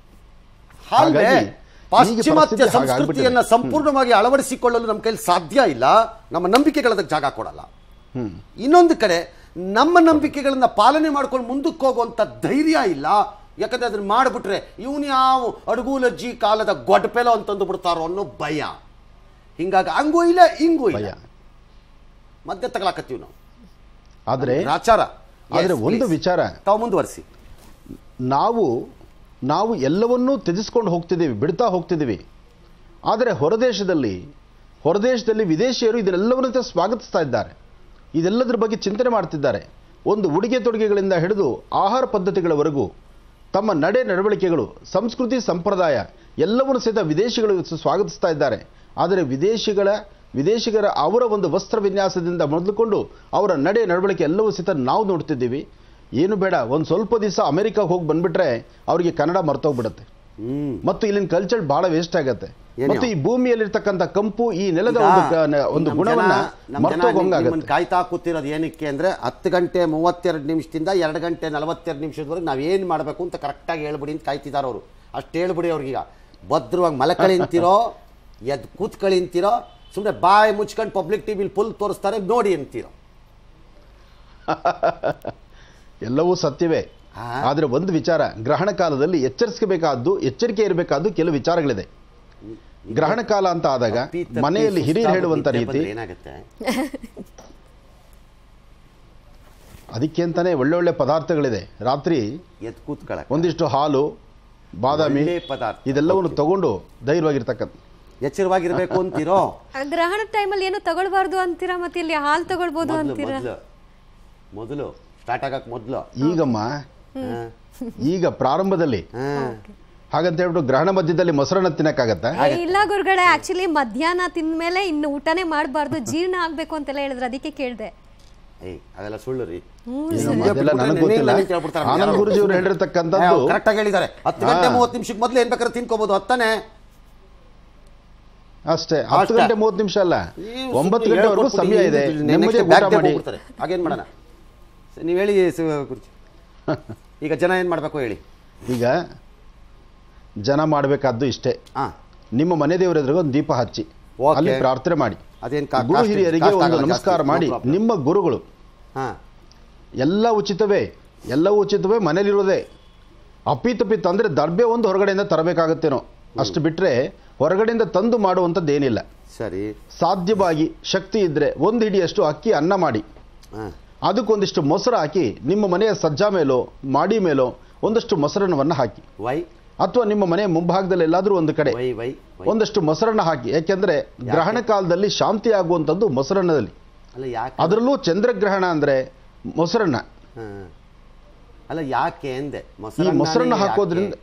ಹಾಗೆ ಹಾಗಾಗಿ ಪಾಶ್ಚಿಮಾತ್ಯ ಈಗ ಪರಿಸ್ಥಿತಿ ಸಂಸ್ಕೃತಿಯನ್ನ ಹಾಗಾಗ್ಬಿಟ್ಟಿದೆ. ಸಂಪೂರ್ಣವಾಗಿ ಅಳವಡಿಸಿಕೊಳ್ಳಲು ನಮ್ಮ ಕೈಲಿ ಸಾಧ್ಯ ಇಲ್ಲ ನಮ್ಮ ನಂಬಿಕೆಗಳದಕ್ಕೆ ಜಾಗ ಕೊಡಲ್ಲ ಇನ್ನೊಂದು ಕಡೆ ನಮ್ಮ ನಂಬಿಕೆಗಳನ್ನ ಪಾಲನೆ ಮಾಡ್ಕೊಂಡು ಮುಂದಕ್ಕೆ ಹೋಗುವಂತ ಧೈರ್ಯ ಇಲ್ಲ ಯಾಕಂದ್ರೆ ಅದನ್ನ ಮಾಡಿಬಿಟ್ರೆ ಇವನು ಯಾವ ಅಡಗೂಲಜ್ಜಿ ಕಾಲದ ಗೊಡ್ಪೆಲೋ ಅಂತಂದು ಬಿಡ್ತಾರೋ ಅನ್ನೋ ಭಯ ಹಿಂಗಾಗಿ ಹಂಗೂ ಇಲ್ಲ ಹಿಂಗೂ ಇಲ್ಲ ಭಯ ಮಧ್ಯೆ ತಗೊಳಕತ್ತೀವಿ ನಾವು ಆದರೆ ಆಚಾರ ಆದರೆ ಒಂದು ವಿಚಾರ ತಾವು ಮುಂದುವರಿಸಿ ನಾವು ನಾವು ಎಲ್ಲವನ್ನೂ ತ್ಯಜಿಸ್ಕೊಂಡು ಹೋಗ್ತಿದ್ದೀವಿ ಬಿಡ್ತಾ ಹೋಗ್ತಿದ್ದೀವಿ ಆದರೆ ಹೊರದೇಶದಲ್ಲಿ ಹೊರದೇಶದಲ್ಲಿ ವಿದೇಶಿಯರು ಇದನ್ನೆಲ್ಲವನ್ನೂ ಸ್ವಾಗತಿಸ್ತಾ ಇದ್ದಾರೆ ಇದೆಲ್ಲದರ ಬಗ್ಗೆ ಚಿಂತನೆ ಮಾಡ್ತಿದ್ದಾರೆ ಒಂದು ಉಡುಗೆ ತೊಡುಗೆಗಳಿಂದ ಹಿಡಿದು ಆಹಾರ ಪದ್ಧತಿಗಳವರೆಗೂ ತಮ್ಮ ನಡೆ ನಡವಳಿಕೆಗಳು ಸಂಸ್ಕೃತಿ ಸಂಪ್ರದಾಯ ಎಲ್ಲವನ್ನು ಸಹಿತ ವಿದೇಶಿಗಳು ಸ್ವಾಗತಿಸ್ತಾ ಇದ್ದಾರೆ ಆದರೆ ವಿದೇಶಿಗಳ ವಿದೇಶಿಗರ ಅವರ ಒಂದು ವಸ್ತ್ರ ವಿನ್ಯಾಸದಿಂದ ಮೊದಲುಕೊಂಡು ಅವರ ನಡೆ ನಡವಳಿಕೆ ಎಲ್ಲವೂ ಸಹಿತ ನಾವು ನೋಡ್ತಿದ್ದೀವಿ ಏನು ಬೇಡ ಒಂದು ಸ್ವಲ್ಪ ದಿವಸ ಅಮೆರಿಕಾಗೆ ಹೋಗಿ ಬಂದ್ಬಿಟ್ರೆ ಅವರಿಗೆ ಕನ್ನಡ ಮರ್ತೋಗ್ಬಿಡುತ್ತೆ ಹ್ಮ್ ಮತ್ತು ಇಲ್ಲಿನ ಕಲ್ಚರ್ ಬಹಳ ವೇಸ್ಟ್ ಆಗತ್ತೆ ಏನೋ? ಮತ್ತು ಈ ಭೂಮಿಯಲ್ಲಿರ್ತಕ್ಕಂಥ ಕಂಪು ಈ ನೆಲದ ಈಗ ಒಂದು ಕ- ಒಂದು ನಮ್ ಗುಣವನ್ನ ಜನ- ನಮ್ ಜನ ಮರ್ತೋಗಂಗಾಗತ್ತೆ ನಿಮ್ಮನ್ನ ಕಾಯ್ತಾ ಕೂತಿರೋದು ಏನಕ್ಕೆ ಅಂದ್ರೆ ಹತ್ತು ಗಂಟೆ ಮೂವತ್ತೆರಡು ನಿಮಿಷದಿಂದ ಎರಡು ಗಂಟೆ ನಲವತ್ತೆರಡು ನಿಮಿಷದವರೆಗೆ ನಾವು ಏನು ಮಾಡಬೇಕು ಅಂತ ಕರೆಕ್ಟಾಗಿ ಹೇಳ್ಬಿಡಿ ಅಂತ ಕಾಯ್ತಿದ್ದಾರೆ ಅವರು ಅಷ್ಟು ಹೇಳ್ಬಿಡಿ ಅವ್ರಿಗೀಗ ಭದ್ರವಾಗಿ ಮಲಕಳಿ ಅಂತಿರೋ ಎದ್ದು ಕೂತ್ಕಳಿ ಅಂತಿರೋ ಸುಮ್ಮನೆ ಬಾಯಿ ಮುಚ್ಕೊಂಡು ಪಬ್ಲಿಕ್ ಟಿವಿಲಿ ಫುಲ್ ತೋರಿಸ್ತಾರೆ ನೋಡಿ ಅಂತಿರೋ ಎಲ್ಲವೂ ಸತ್ಯವೇ ಹಾ. ಆದರೆ ಒಂದು ವಿಚಾರ ಗ್ರಹಣ ಕಾಲದಲ್ಲಿ ಎಚ್ಚರಿಸಬೇಕಾದ್ದು ಎಚ್ಚರಿಕೆ ಇರಬೇಕಾದ್ದು ಕೆಲವು ವಿಚಾರಗಳಿದೆ ಗ್ರಹಣ ಕಾಲ ಅಂತ ಆದಾಗ ತಪ್ಪಿ ತಪ್ಪಿ ಮನೆಯಲ್ಲಿ ಹಿರಿಯರು ಸುಸ್ತಾಗಿ ಹೇಳುವಂತ ನಿದ್ದೆ ರೀತಿ ಬಂದ್ರೆ ಏನಾಗುತ್ತೆ ಅದಕ್ಕೆ ಅಂತಾನೆ ಒಳ್ಳೆ ಒಳ್ಳೆ ಪದಾರ್ಥಗಳಿದೆ ರಾತ್ರಿ ಎದ್ದು ಕೂತ್ಕೊಳ್ಳ ಒಂದಿಷ್ಟು ಹಾಲು ಬಾದಾಮಿ ಒಳ್ಳೆ ಪದಾರ್ಥ. ಇದೆಲ್ಲವನ್ನು ತಗೊಂಡು ಧೈರ್ಯವಾಗಿರ್ತಕ್ಕಂಥ ಎಚ್ಚರವಾಗಿರ್ಬೇಕು ಅಂತಿರೋ ಆ ಗ್ರಹಣದ ಟೈಮಲ್ಲಿ ಏನು ತಗೊಳ್ಬಾರ್ದು ಅಂತೀರಾ ಮತ್ತೆ ಇಲ್ಲಿ ಹಾಲು ತಗೊಳ್ಬೋದು ಮೊದಲು ಅಂತೀರಾ ಮೊದಲು ಮೊದಲು ಸ್ಟಾರ್ಟ್ ಆಗಕ್ಕೆ ಮೊದಲು ಈಗಮ್ಮ ಈಗ ಪ್ರಾರಂಭದಲ್ಲಿ ಹಾಗಂತ ಹೇಳ್ಬಿಟ್ಟು ಗ್ರಹಣ ಮಧ್ಯದಲ್ಲಿ ಮೊಸರನ್ನ ತಿನ್ನಕ್ಕಾಗತ್ತಾ ಏ, ಇಲ್ಲ ಗುರುಗಳೇ ಆಕ್ಚುಲಿ ಮಧ್ಯಾಹ್ನ ತಿಂದ್ಮೇಲೆ ಇನ್ನು ಊಟನೇ ಮಾಡಬಾರ್ದು ಜೀರ್ಣ ಆಗ್ಬೇಕು ಅಂತೆಲ್ಲ ಹೇಳಿದ್ರು ಅದಕ್ಕೆ ಕೇಳಿದೆ ಏಯ್ ಅದೆಲ್ಲ ಸುಳ್ಳು ರೀ ಏನಮ್ಮ, ಅದೆಲ್ಲ ನನಗೆ ಗೊತ್ತಿಲ್ಲ ಆನಂದ್ ಗುರುಜಿ ಅವರು ಹೇಳಿರ್ತಕ್ಕಂಥದ್ದು ಕರೆಕ್ಟ್ ಆಗಿ ಹೇಳಿದ್ದಾರೆ ಹತ್ತು ಗಂಟೆ ಮೂವತ್ತು ನಿಮಿಷಕ್ಕೆ ಮೊದಲು ಏನ್ ಬೇಕಾದ್ರೆ ತಿನ್ಕೋಬಹುದು ಹತ್ತಾನೆ ಅಷ್ಟೇ ಹತ್ತು ಅಷ್ಟೇ. ಗಂಟೆ ಮೂವತ್ತು ನಿಮಿಷ ಅಲ್ಲ ನೀವು ಒಂಬತ್ತು ಸುಮ್ನೆ ಗಂಟೆವರೆಗೂ ಹೇಳ್ಕೊಟ್ಬಿಟ್ಟು ಸಮಯ ಇದೆ next ನೆಮ್ಮದಿಯಾಗಿ back ಊಟ day ಮಾಡಿ ಹೋಗ್ಬಿಡ್ತಾರೆ. ಆಗೇನ್ ಮಾಡೋಣ ಸ- ನೀವು ಹೇಳಿ ಸ- ಗುರುಜಿ ಈಗ ಜನ ಏನ್ ಮಾಡ್ಬೇಕು ಹೇಳಿ ಈಗ ಜನ ಮಾಡಬೇಕಾದ್ದು ಇಷ್ಟೇ ಹಾ ನಿಮ್ಮ ಮನೆ ದೇವರ ಎದುರಿಗೆ ಒಂದು ದೀಪ ಹಚ್ಚಿ Okay. ಅಲ್ಲಿ ಪ್ರಾರ್ಥನೆ ಮಾಡಿ ಅದೇನ್ ಕಾ- ಗುರು ಕಾಸ್ಟ್- ಹಿರಿಯರಿಗೆ ಕಾಸ್ಟ್ ಒಂದು ಆಗಲ್ಲ ನಮಸ್ಕಾರ ಜಾಸ್ತಿ, ಮಾಡಿ no problem. ನಿಮ್ಮ ಗುರುಗಳು ಹಾ ಎಲ್ಲ ಉಚಿತವೇ ಎಲ್ಲವೂ ಉಚಿತವೇ ಮನೇಲಿರೋದೇ ಅಪ್ಪಿತಪ್ಪಿ ತಂದ್ರೆ ದರ್ಬೆ ಒಂದು ಹೊರಗಡೆಯಿಂದ ತರಬೇಕಾಗತ್ತೇನೋ ಅಷ್ಟು ಬಿಟ್ರೆ ಹೊರಗಡೆಯಿಂದ ತಂದು ಮಾಡುವಂಥದ್ದೇನಿಲ್ಲ ಸರಿ ಸಾಧ್ಯವಾಗಿ ಶಕ್ತಿ ಇದ್ರೆ ಒಂದು ಹಿಡಿಯಷ್ಟು ಅಕ್ಕಿ ಅನ್ನ ಮಾಡಿ ಹಾ ಅದಕ್ಕೊಂದಿಷ್ಟು ಮೊಸರು ಹಾಕಿ ನಿಮ್ಮ ಮನೆಯ ಸಜ್ಜಾ ಮೇಲೋ ಮಾಡಿ ಮೇಲೋ ಒಂದಷ್ಟು ಮೊಸರನ್ನವನ್ನು ಹಾಕಿ ವೈ ಅಥವಾ ನಿಮ್ಮ ಮನೆಯ ಮುಂಭಾಗದಲ್ಲಿ ಎಲ್ಲಾದರೂ ಒಂದು ಕಡೆ ವೈ ವೈ ವೈ ಒಂದಷ್ಟು ಮೊಸರನ್ನ ಹಾಕಿ ಯಾಕೆಂದ್ರೆ ಗ್ರಹಣ ಕಾಲದಲ್ಲಿ ಶಾಂತಿ ಆಗುವಂಥದ್ದು ಮೊಸರನ್ನದಲ್ಲಿ ಅಲ್ಲ ಯಾಕೆ ಅದರಲ್ಲೂ ಚಂದ್ರಗ್ರಹಣ ಅಂದ್ರೆ ಮೊಸರನ್ನ ಹಾ. ಅಲ್ಲ ಯಾಕೆ ಅಂದೆ ಈ ಮೊಸರನ್ನ ಹಾಕೋದ್ರಿಂದ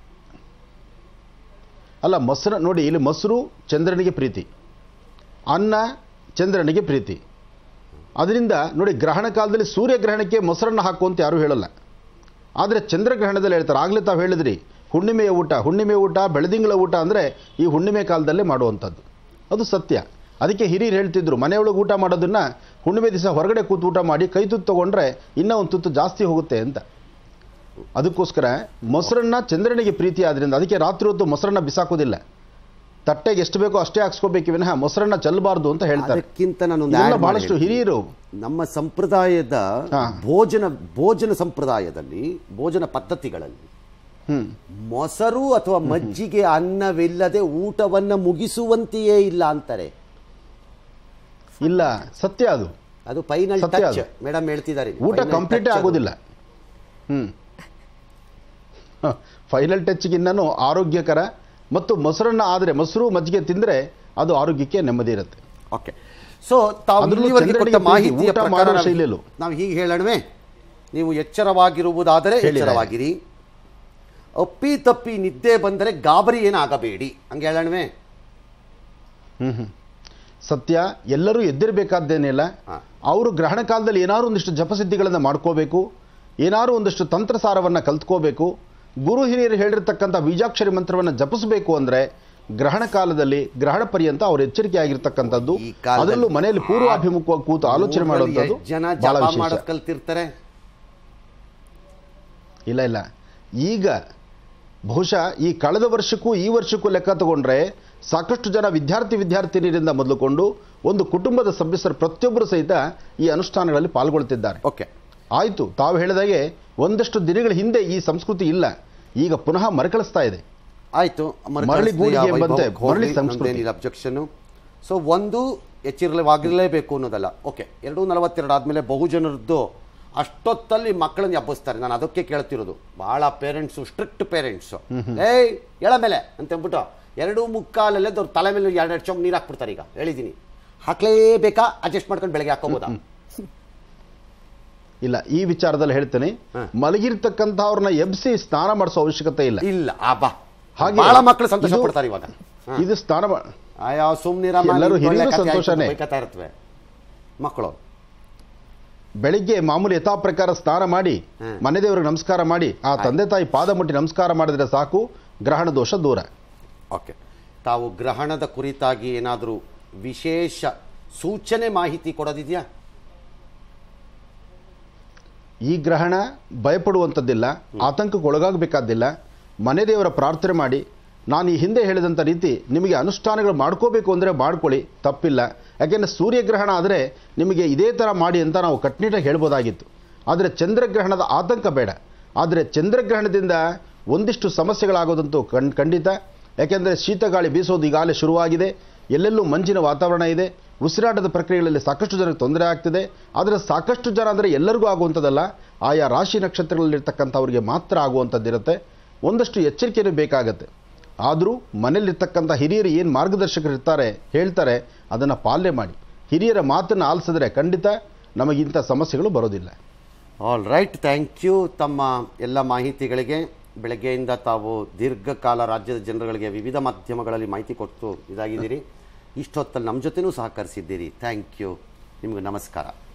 ಅಲ್ಲ ಮೊಸರು ನೋಡಿ ಇಲ್ಲಿ ಮೊಸರು ಚಂದ್ರನಿಗೆ ಪ್ರೀತಿ ಅನ್ನ ಚಂದ್ರನಿಗೆ ಪ್ರೀತಿ ಅದರಿಂದ ನೋಡಿ ಗ್ರಹಣ ಕಾಲದಲ್ಲಿ ಸೂರ್ಯಗ್ರಹಣಕ್ಕೆ ಮೊಸರನ್ನು ಹಾಕು ಅಂತ ಯಾರೂ ಹೇಳಲ್ಲ ಆದರೆ ಚಂದ್ರಗ್ರಹಣದಲ್ಲಿ ಹೇಳ್ತಾರೆ ಆಗಲೇ ತಾವು ಹೇಳಿದ್ರಿ ಹುಣ್ಣಿಮೆಯ ಊಟ ಹುಣ್ಣಿಮೆ ಊಟ ಬೆಳದಿಂಗಳ ಊಟ ಅಂದರೆ ಈ ಹುಣ್ಣಿಮೆ ಕಾಲದಲ್ಲೇ ಮಾಡುವಂಥದ್ದು ಅದು ಸತ್ಯ ಅದಕ್ಕೆ ಹಿರಿಯರು ಹೇಳ್ತಿದ್ರು ಮನೆಯೊಳಗೆ ಊಟ ಮಾಡೋದನ್ನು ಹುಣ್ಣಿಮೆ ದಿವಸ ಹೊರಗಡೆ ಕೂತು ಊಟ ಮಾಡಿ ಕೈ ತುತ್ತು ತೊಗೊಂಡ್ರೆ ಇನ್ನೂ ಒಂದು ತುತ್ತು ಜಾಸ್ತಿ ಹೋಗುತ್ತೆ ಅಂತ ಅದಕ್ಕೋಸ್ಕರ ಮೊಸರನ್ನ ಚಂದ್ರನಿಗೆ ಪ್ರೀತಿ ಆದ್ರಿಂದ ಅದಕ್ಕೆ ರಾತ್ರಿ ಹೊತ್ತು ಮೊಸರನ್ನ ಬಿಸಾಕೋದಿಲ್ಲ ತಟ್ಟೆಗೆ ಎಷ್ಟು ಬೇಕೋ ಅಷ್ಟೇ ಹಾಕ್ಸ್ಕೋಬೇಕು ವಿನಃ ಮೊಸರನ್ನ ಚೆಲ್ಲಬಾರ್ದು ಅಂತ ಹೇಳ್ತಾರೆ ಅದಕ್ಕಿಂತ ನಾನೊಂದು ಇದೆಲ್ಲ add ಮಾಡಿ ಬಹಳಷ್ಟು ಹೇಳ್ತೀನಿ. ಹಿರಿಯರು ನಮ್ಮ ಸಂಪ್ರದಾಯದ ಹಾ. ಭೋಜನ ಭೋಜನ ಸಂಪ್ರದಾಯದಲ್ಲಿ ಭೋಜನ ಪದ್ಧತಿಗಳಲ್ಲಿ ಹ್ಮ್ ಮೊಸರು ಅಥವಾ ಮಜ್ಜಿಗೆ ಅನ್ನವಿಲ್ಲದೆ ಊಟವನ್ನ ಮುಗಿಸುವಂತೆಯೇ ಇಲ್ಲ ಅಂತಾರೆ ಇಲ್ಲ ಸತ್ಯ ಅದು ಅದು ಫೈನಲ್ ಸತ್ಯ ಟಚ್ ಅದು. ಮೇಡಮ್ ಹೇಳ್ತಿದ್ದಾರೆ ಊಟ Final ಕಂಪ್ಲೀಟೇ touch ಅದು. ಆಗೋದಿಲ್ಲ ಹ್ಮ್ ಫೈನಲ್ ಟಚ್ಗಿನ್ನೂ ಆರೋಗ್ಯಕರ ಮತ್ತು ಮೊಸರನ್ನ ಆದರೆ ಮೊಸರು ಮಜ್ಜಿಗೆ ತಿಂದರೆ ಅದು ಆರೋಗ್ಯಕ್ಕೆ ನೆಮ್ಮದಿ ಇರುತ್ತೆ ಓಕೆ ಸೊ ತಾವು ಅದ್ರಲ್ಲೂ ಇಲ್ಲಿವರೆಗೆ ಕೊಟ್ಟ ಚಂದ್ರನಿಗೆ ಮಾಹಿತಿಯ ಊಟ ಪ್ರಕಾರ ಮಾಡೋ ನಾವು- ಶೈಲಿಯಲ್ಲೂ. ನಾವು ಹೀಗೆ ಹೇಳೋಣವೇ ನೀವು ಎಚ್ಚರವಾಗಿರುವುದಾದರೆ ಹೇಳಿ ಎಚ್ಚರವಾಗಿರಿ ಅಪ್ಪಿ ತಪ್ಪಿ ನಿದ್ದೆ ಬಂದರೆ ಗಾಬರಿ ಏನಾಗಬೇಡಿ ಹಂಗೆ ಹೇಳೋಣವೇ ಹ್ಮ್ ಹ್ಮ್ ಸತ್ಯ ಎಲ್ಲರೂ ಎದ್ದಿರಬೇಕಾದ್ದೇನಿಲ್ಲ ಹಾ. ಅವರು ಗ್ರಹಣ ಕಾಲದಲ್ಲಿ ಏನಾದ್ರು ಒಂದಿಷ್ಟು ಜಪಸಿದ್ಧಿಗಳನ್ನು ಮಾಡ್ಕೋಬೇಕು ಏನಾದ್ರು ಒಂದಿಷ್ಟು ತಂತ್ರಸಾರವನ್ನು ಕಲ್ತ್ಕೋಬೇಕು ಗುರು ಹಿರಿಯರು ಹೇಳಿರ್ತಕ್ಕಂಥ ಬೀಜಾಕ್ಷರಿ ಮಂತ್ರವನ್ನು ಜಪಿಸಬೇಕು ಅಂದರೆ ಗ್ರಹಣ ಕಾಲದಲ್ಲಿ ಗ್ರಹಣ ಪರ್ಯಂತ ಅವ್ರು ಎಚ್ಚರಿಕೆ ಆಗಿರ್ತಕ್ಕಂಥದ್ದು ಈ ಕಾಲದಲ್ಲಿ ಅದರಲ್ಲೂ ಮನೆಯಲ್ಲಿ ಪೂರ್ವಾಭಿಮುಖವಾಗಿ ಕೂತು ಆಲೋಚನೆ ಊರಲ್ಲಿ ಮಾಡುವಂಥದ್ದು ಎಷ್ಟ್ ಜನ ಬಹಳ ಜಪ ವಿಶೇಷ ಮಾಡೋದು ಕಲ್ತಿರ್ತಾರೆ ಇಲ್ಲ ಇಲ್ಲ ಈಗ ಬಹುಶಃ ಈ ಕಳೆದ ವರ್ಷಕ್ಕೂ ಈ ವರ್ಷಕ್ಕೂ ಲೆಕ್ಕ ತಗೊಂಡ್ರೆ ಸಾಕಷ್ಟು ಜನ ವಿದ್ಯಾರ್ಥಿ ವಿದ್ಯಾರ್ಥಿನಿಯರಿಂದ ಮೊದಲುಕೊಂಡು ಒಂದು ಕುಟುಂಬದ ಸದಸ್ಯರು ಪ್ರತಿಯೊಬ್ಬರು ಸಹಿತ ಈ ಅನುಷ್ಠಾನಗಳಲ್ಲಿ ಪಾಲ್ಗೊಳ್ತಿದ್ದಾರೆ ಓಕೆ ಆಯಿತು ತಾವು ಹೇಳಿದಾಗೆ ಒಂದಷ್ಟು ದಿನಗಳ ಹಿಂದೆ ಈ ಸಂಸ್ಕೃತಿ ಇಲ್ಲ ಈಗ ಪುನಃ ಮರುಕಳಿಸ್ತಾ ಇದೆ ಆಯ್ತು ಮರಳಿ ಗೂಡಿಗೆ ಎಂಬಂತೆ ಮರಳಿ ಸಂಸ್ಕೃತಿ. ಅಬ್ಜೆಕ್ಷನ್ ಸೊ ಒಂದು ಎಚ್ಚರವಾಗಿರಲೇಬೇಕು ಅನ್ನೋದಲ್ಲ ಓಕೆ ಎರಡು ನಲವತ್ತೆರಡು ಆದಮೇಲೆ ಬಹುಜನರದ್ದು ಅಷ್ಟೊತ್ತಲ್ಲಿ ಮಕ್ಕಳನ್ನ ಹಬ್ಬಿಸ್ತಾರೆ ನಾನು ಅದಕ್ಕೆ ಕೇಳ್ತಿರೋದು ಭಾಳ ಪೇರೆಂಟ್ಸು ಸ್ಟ್ರಿಕ್ಟ್ ಪೇರೆಂಟ್ಸು ಏಯ್ ಎಳ ಮೇಲೆ ಅಂತ ಅಂದ್ಬಿಟ್ಟು ಎರಡು ಮುಕ್ಕಾಲಲ್ಲೇ ಅವ್ರ ತಲೆ ಮೇಲೆ ಎರಡೆರಡು ಚೊಂಬ್ ನೀರು ಹಾಕ್ಬಿಡ್ತಾರೆ ಈಗ ಹೇಳಿದ್ದೀನಿ ಹಾಕ್ಲೇಬೇಕಾ ಅಡ್ಜಸ್ಟ್ ಮಾಡ್ಕೊಂಡು ಬೆಳಗ್ಗೆ ಹಾಕೋಬೋದಾ ಇಲ್ಲ ಈ ವಿಚಾರದಲ್ಲಿ ಹೇಳ್ತೇನೆ ಹ. ಮಲಗಿರ್ತಕ್ಕಂಥವ್ರನ್ನ ಎಬ್ಸಿ ಸ್ನಾನ ಮಾಡಿಸೋ ಅವಶ್ಯಕತೆ ಇಲ್ಲ ಇಲ್ಲ ಆ ಬಾ ಹಾಗೆ ಭಾಳ ಮಕ್ಕಳು ಸಂತೋಷ ಇದು- ಪಡ್ತಾರೆ ಇವಾಗ ಹ. ಇದು ಸ್ನಾನ ಮಾ- ಆಯಾ ಸುಮ್ನಿರ ಎಲ್ಲರೂ ಹಿರಿಯರು ಸಂತೋಷನೇ. ಬೈಕತ್ತಾ ಇರ್ತವೆ ಮಕ್ಕಳು ಬೆಳಿಗ್ಗೆ ಮಾಮೂಲಿ ಯಥಾ ಪ್ರಕಾರ ಸ್ನಾನ ಮಾಡಿ ಹ್ಮ್. ಮನೆ ದೇವರಿಗೆ ನಮಸ್ಕಾರ ಮಾಡಿ ಆ ತಂದೆ ತಾಯಿ ಪಾದ ಮುಟ್ಟಿ ನಮಸ್ಕಾರ ಮಾಡಿದ್ರೆ ಸಾಕು ಗ್ರಹಣ ದೋಷ ದೂರ ಓಕೆ ತಾವು ಗ್ರಹಣದ ಕುರಿತಾಗಿ ಏನಾದರೂ ವಿಶೇಷ ಸೂಚನೆ ಮಾಹಿತಿ ಕೊಡೋದಿದೆಯಾ ಈ ಗ್ರಹಣ ಭಯಪಡುವಂಥದ್ದಿಲ್ಲ ಆತಂಕಕ್ಕೆ ಒಳಗಾಗಬೇಕಾದ್ದಿಲ್ಲ ಮನೆ ದೇವರ ಪ್ರಾರ್ಥನೆ ಮಾಡಿ ನಾನು ಈ ಹಿಂದೆ ಹೇಳಿದಂಥ ರೀತಿ ನಿಮಗೆ ಅನುಷ್ಠಾನಗಳು ಮಾಡ್ಕೋಬೇಕು ಅಂದರೆ ಮಾಡ್ಕೊಳ್ಳಿ ತಪ್ಪಿಲ್ಲ ಯಾಕೆಂದರೆ ಸೂರ್ಯಗ್ರಹಣ ಆದರೆ ನಿಮಗೆ ಇದೇ ಥರ ಮಾಡಿ ಅಂತ ನಾವು ಕಟ್ನಿಟ್ಟಾಗಿ ಹೇಳ್ಬೋದಾಗಿತ್ತು ಆದರೆ ಚಂದ್ರಗ್ರಹಣದ ಆತಂಕ ಬೇಡ ಆದರೆ ಚಂದ್ರಗ್ರಹಣದಿಂದ ಒಂದಿಷ್ಟು ಸಮಸ್ಯೆಗಳಾಗೋದಂತೂ ಕಣ್ ಖಂಡಿತ ಯಾಕೆಂದರೆ ಶೀತಗಾಳಿ ಬೀಸೋದು ಈಗಾಗಲೇ ಶುರುವಾಗಿದೆ ಎಲ್ಲೆಲ್ಲೂ ಮಂಜಿನ ವಾತಾವರಣ ಇದೆ ಉಸಿರಾಟದ ಪ್ರಕ್ರಿಯೆಗಳಲ್ಲಿ ಸಾಕಷ್ಟು ಜನಕ್ಕೆ ತೊಂದರೆ ಆಗ್ತಿದೆ ಆದರೆ ಸಾಕಷ್ಟು ಜನ ಅಂದರೆ ಎಲ್ಲರಿಗೂ ಆಗುವಂಥದ್ದಲ್ಲ ಆಯಾ ರಾಶಿ ನಕ್ಷತ್ರಗಳಲ್ಲಿರ್ತಕ್ಕಂಥವ್ರಿಗೆ ಮಾತ್ರ ಆಗುವಂಥದ್ದಿರುತ್ತೆ ಒಂದಷ್ಟು ಎಚ್ಚರಿಕೆಯೂ ಬೇಕಾಗತ್ತೆ ಆದರೂ ಮನೆಯಲ್ಲಿರ್ತಕ್ಕಂಥ ಹಿರಿಯರು ಏನು ಮಾರ್ಗದರ್ಶಕರು ಇರ್ತಾರೆ ಹೇಳ್ತಾರೆ ಅದನ್ನು ಪಾಲನೆ ಮಾಡಿ ಹಿರಿಯರ ಮಾತನ್ನು ಆಲಿಸಿದ್ರೆ ಖಂಡಿತ ನಮಗಿಂಥ ಸಮಸ್ಯೆಗಳು ಬರೋದಿಲ್ಲ ಆಲ್ ರೈಟ್ ಥ್ಯಾಂಕ್ ಯು ತಮ್ಮ ಎಲ್ಲ ಮಾಹಿತಿಗಳಿಗೆ ಬೆಳಗ್ಗೆಯಿಂದ ತಾವು ದೀರ್ಘಕಾಲ ರಾಜ್ಯದ ಜನರುಗಳಿಗೆ ವಿವಿಧ ಮಾಧ್ಯಮಗಳಲ್ಲಿ ಮಾಹಿತಿ ಕೊಟ್ಟು ಇದಾಗಿದ್ದೀರಿ ಇಷ್ಟೊತ್ತಲ್ಲಿ ನಮ್ಮ ಜೊತೆನೂ ಸಹಕರಿಸಿದ್ದೀರಿ ಥ್ಯಾಂಕ್ ಯು ನಿಮಗೆ ನಮಸ್ಕಾರ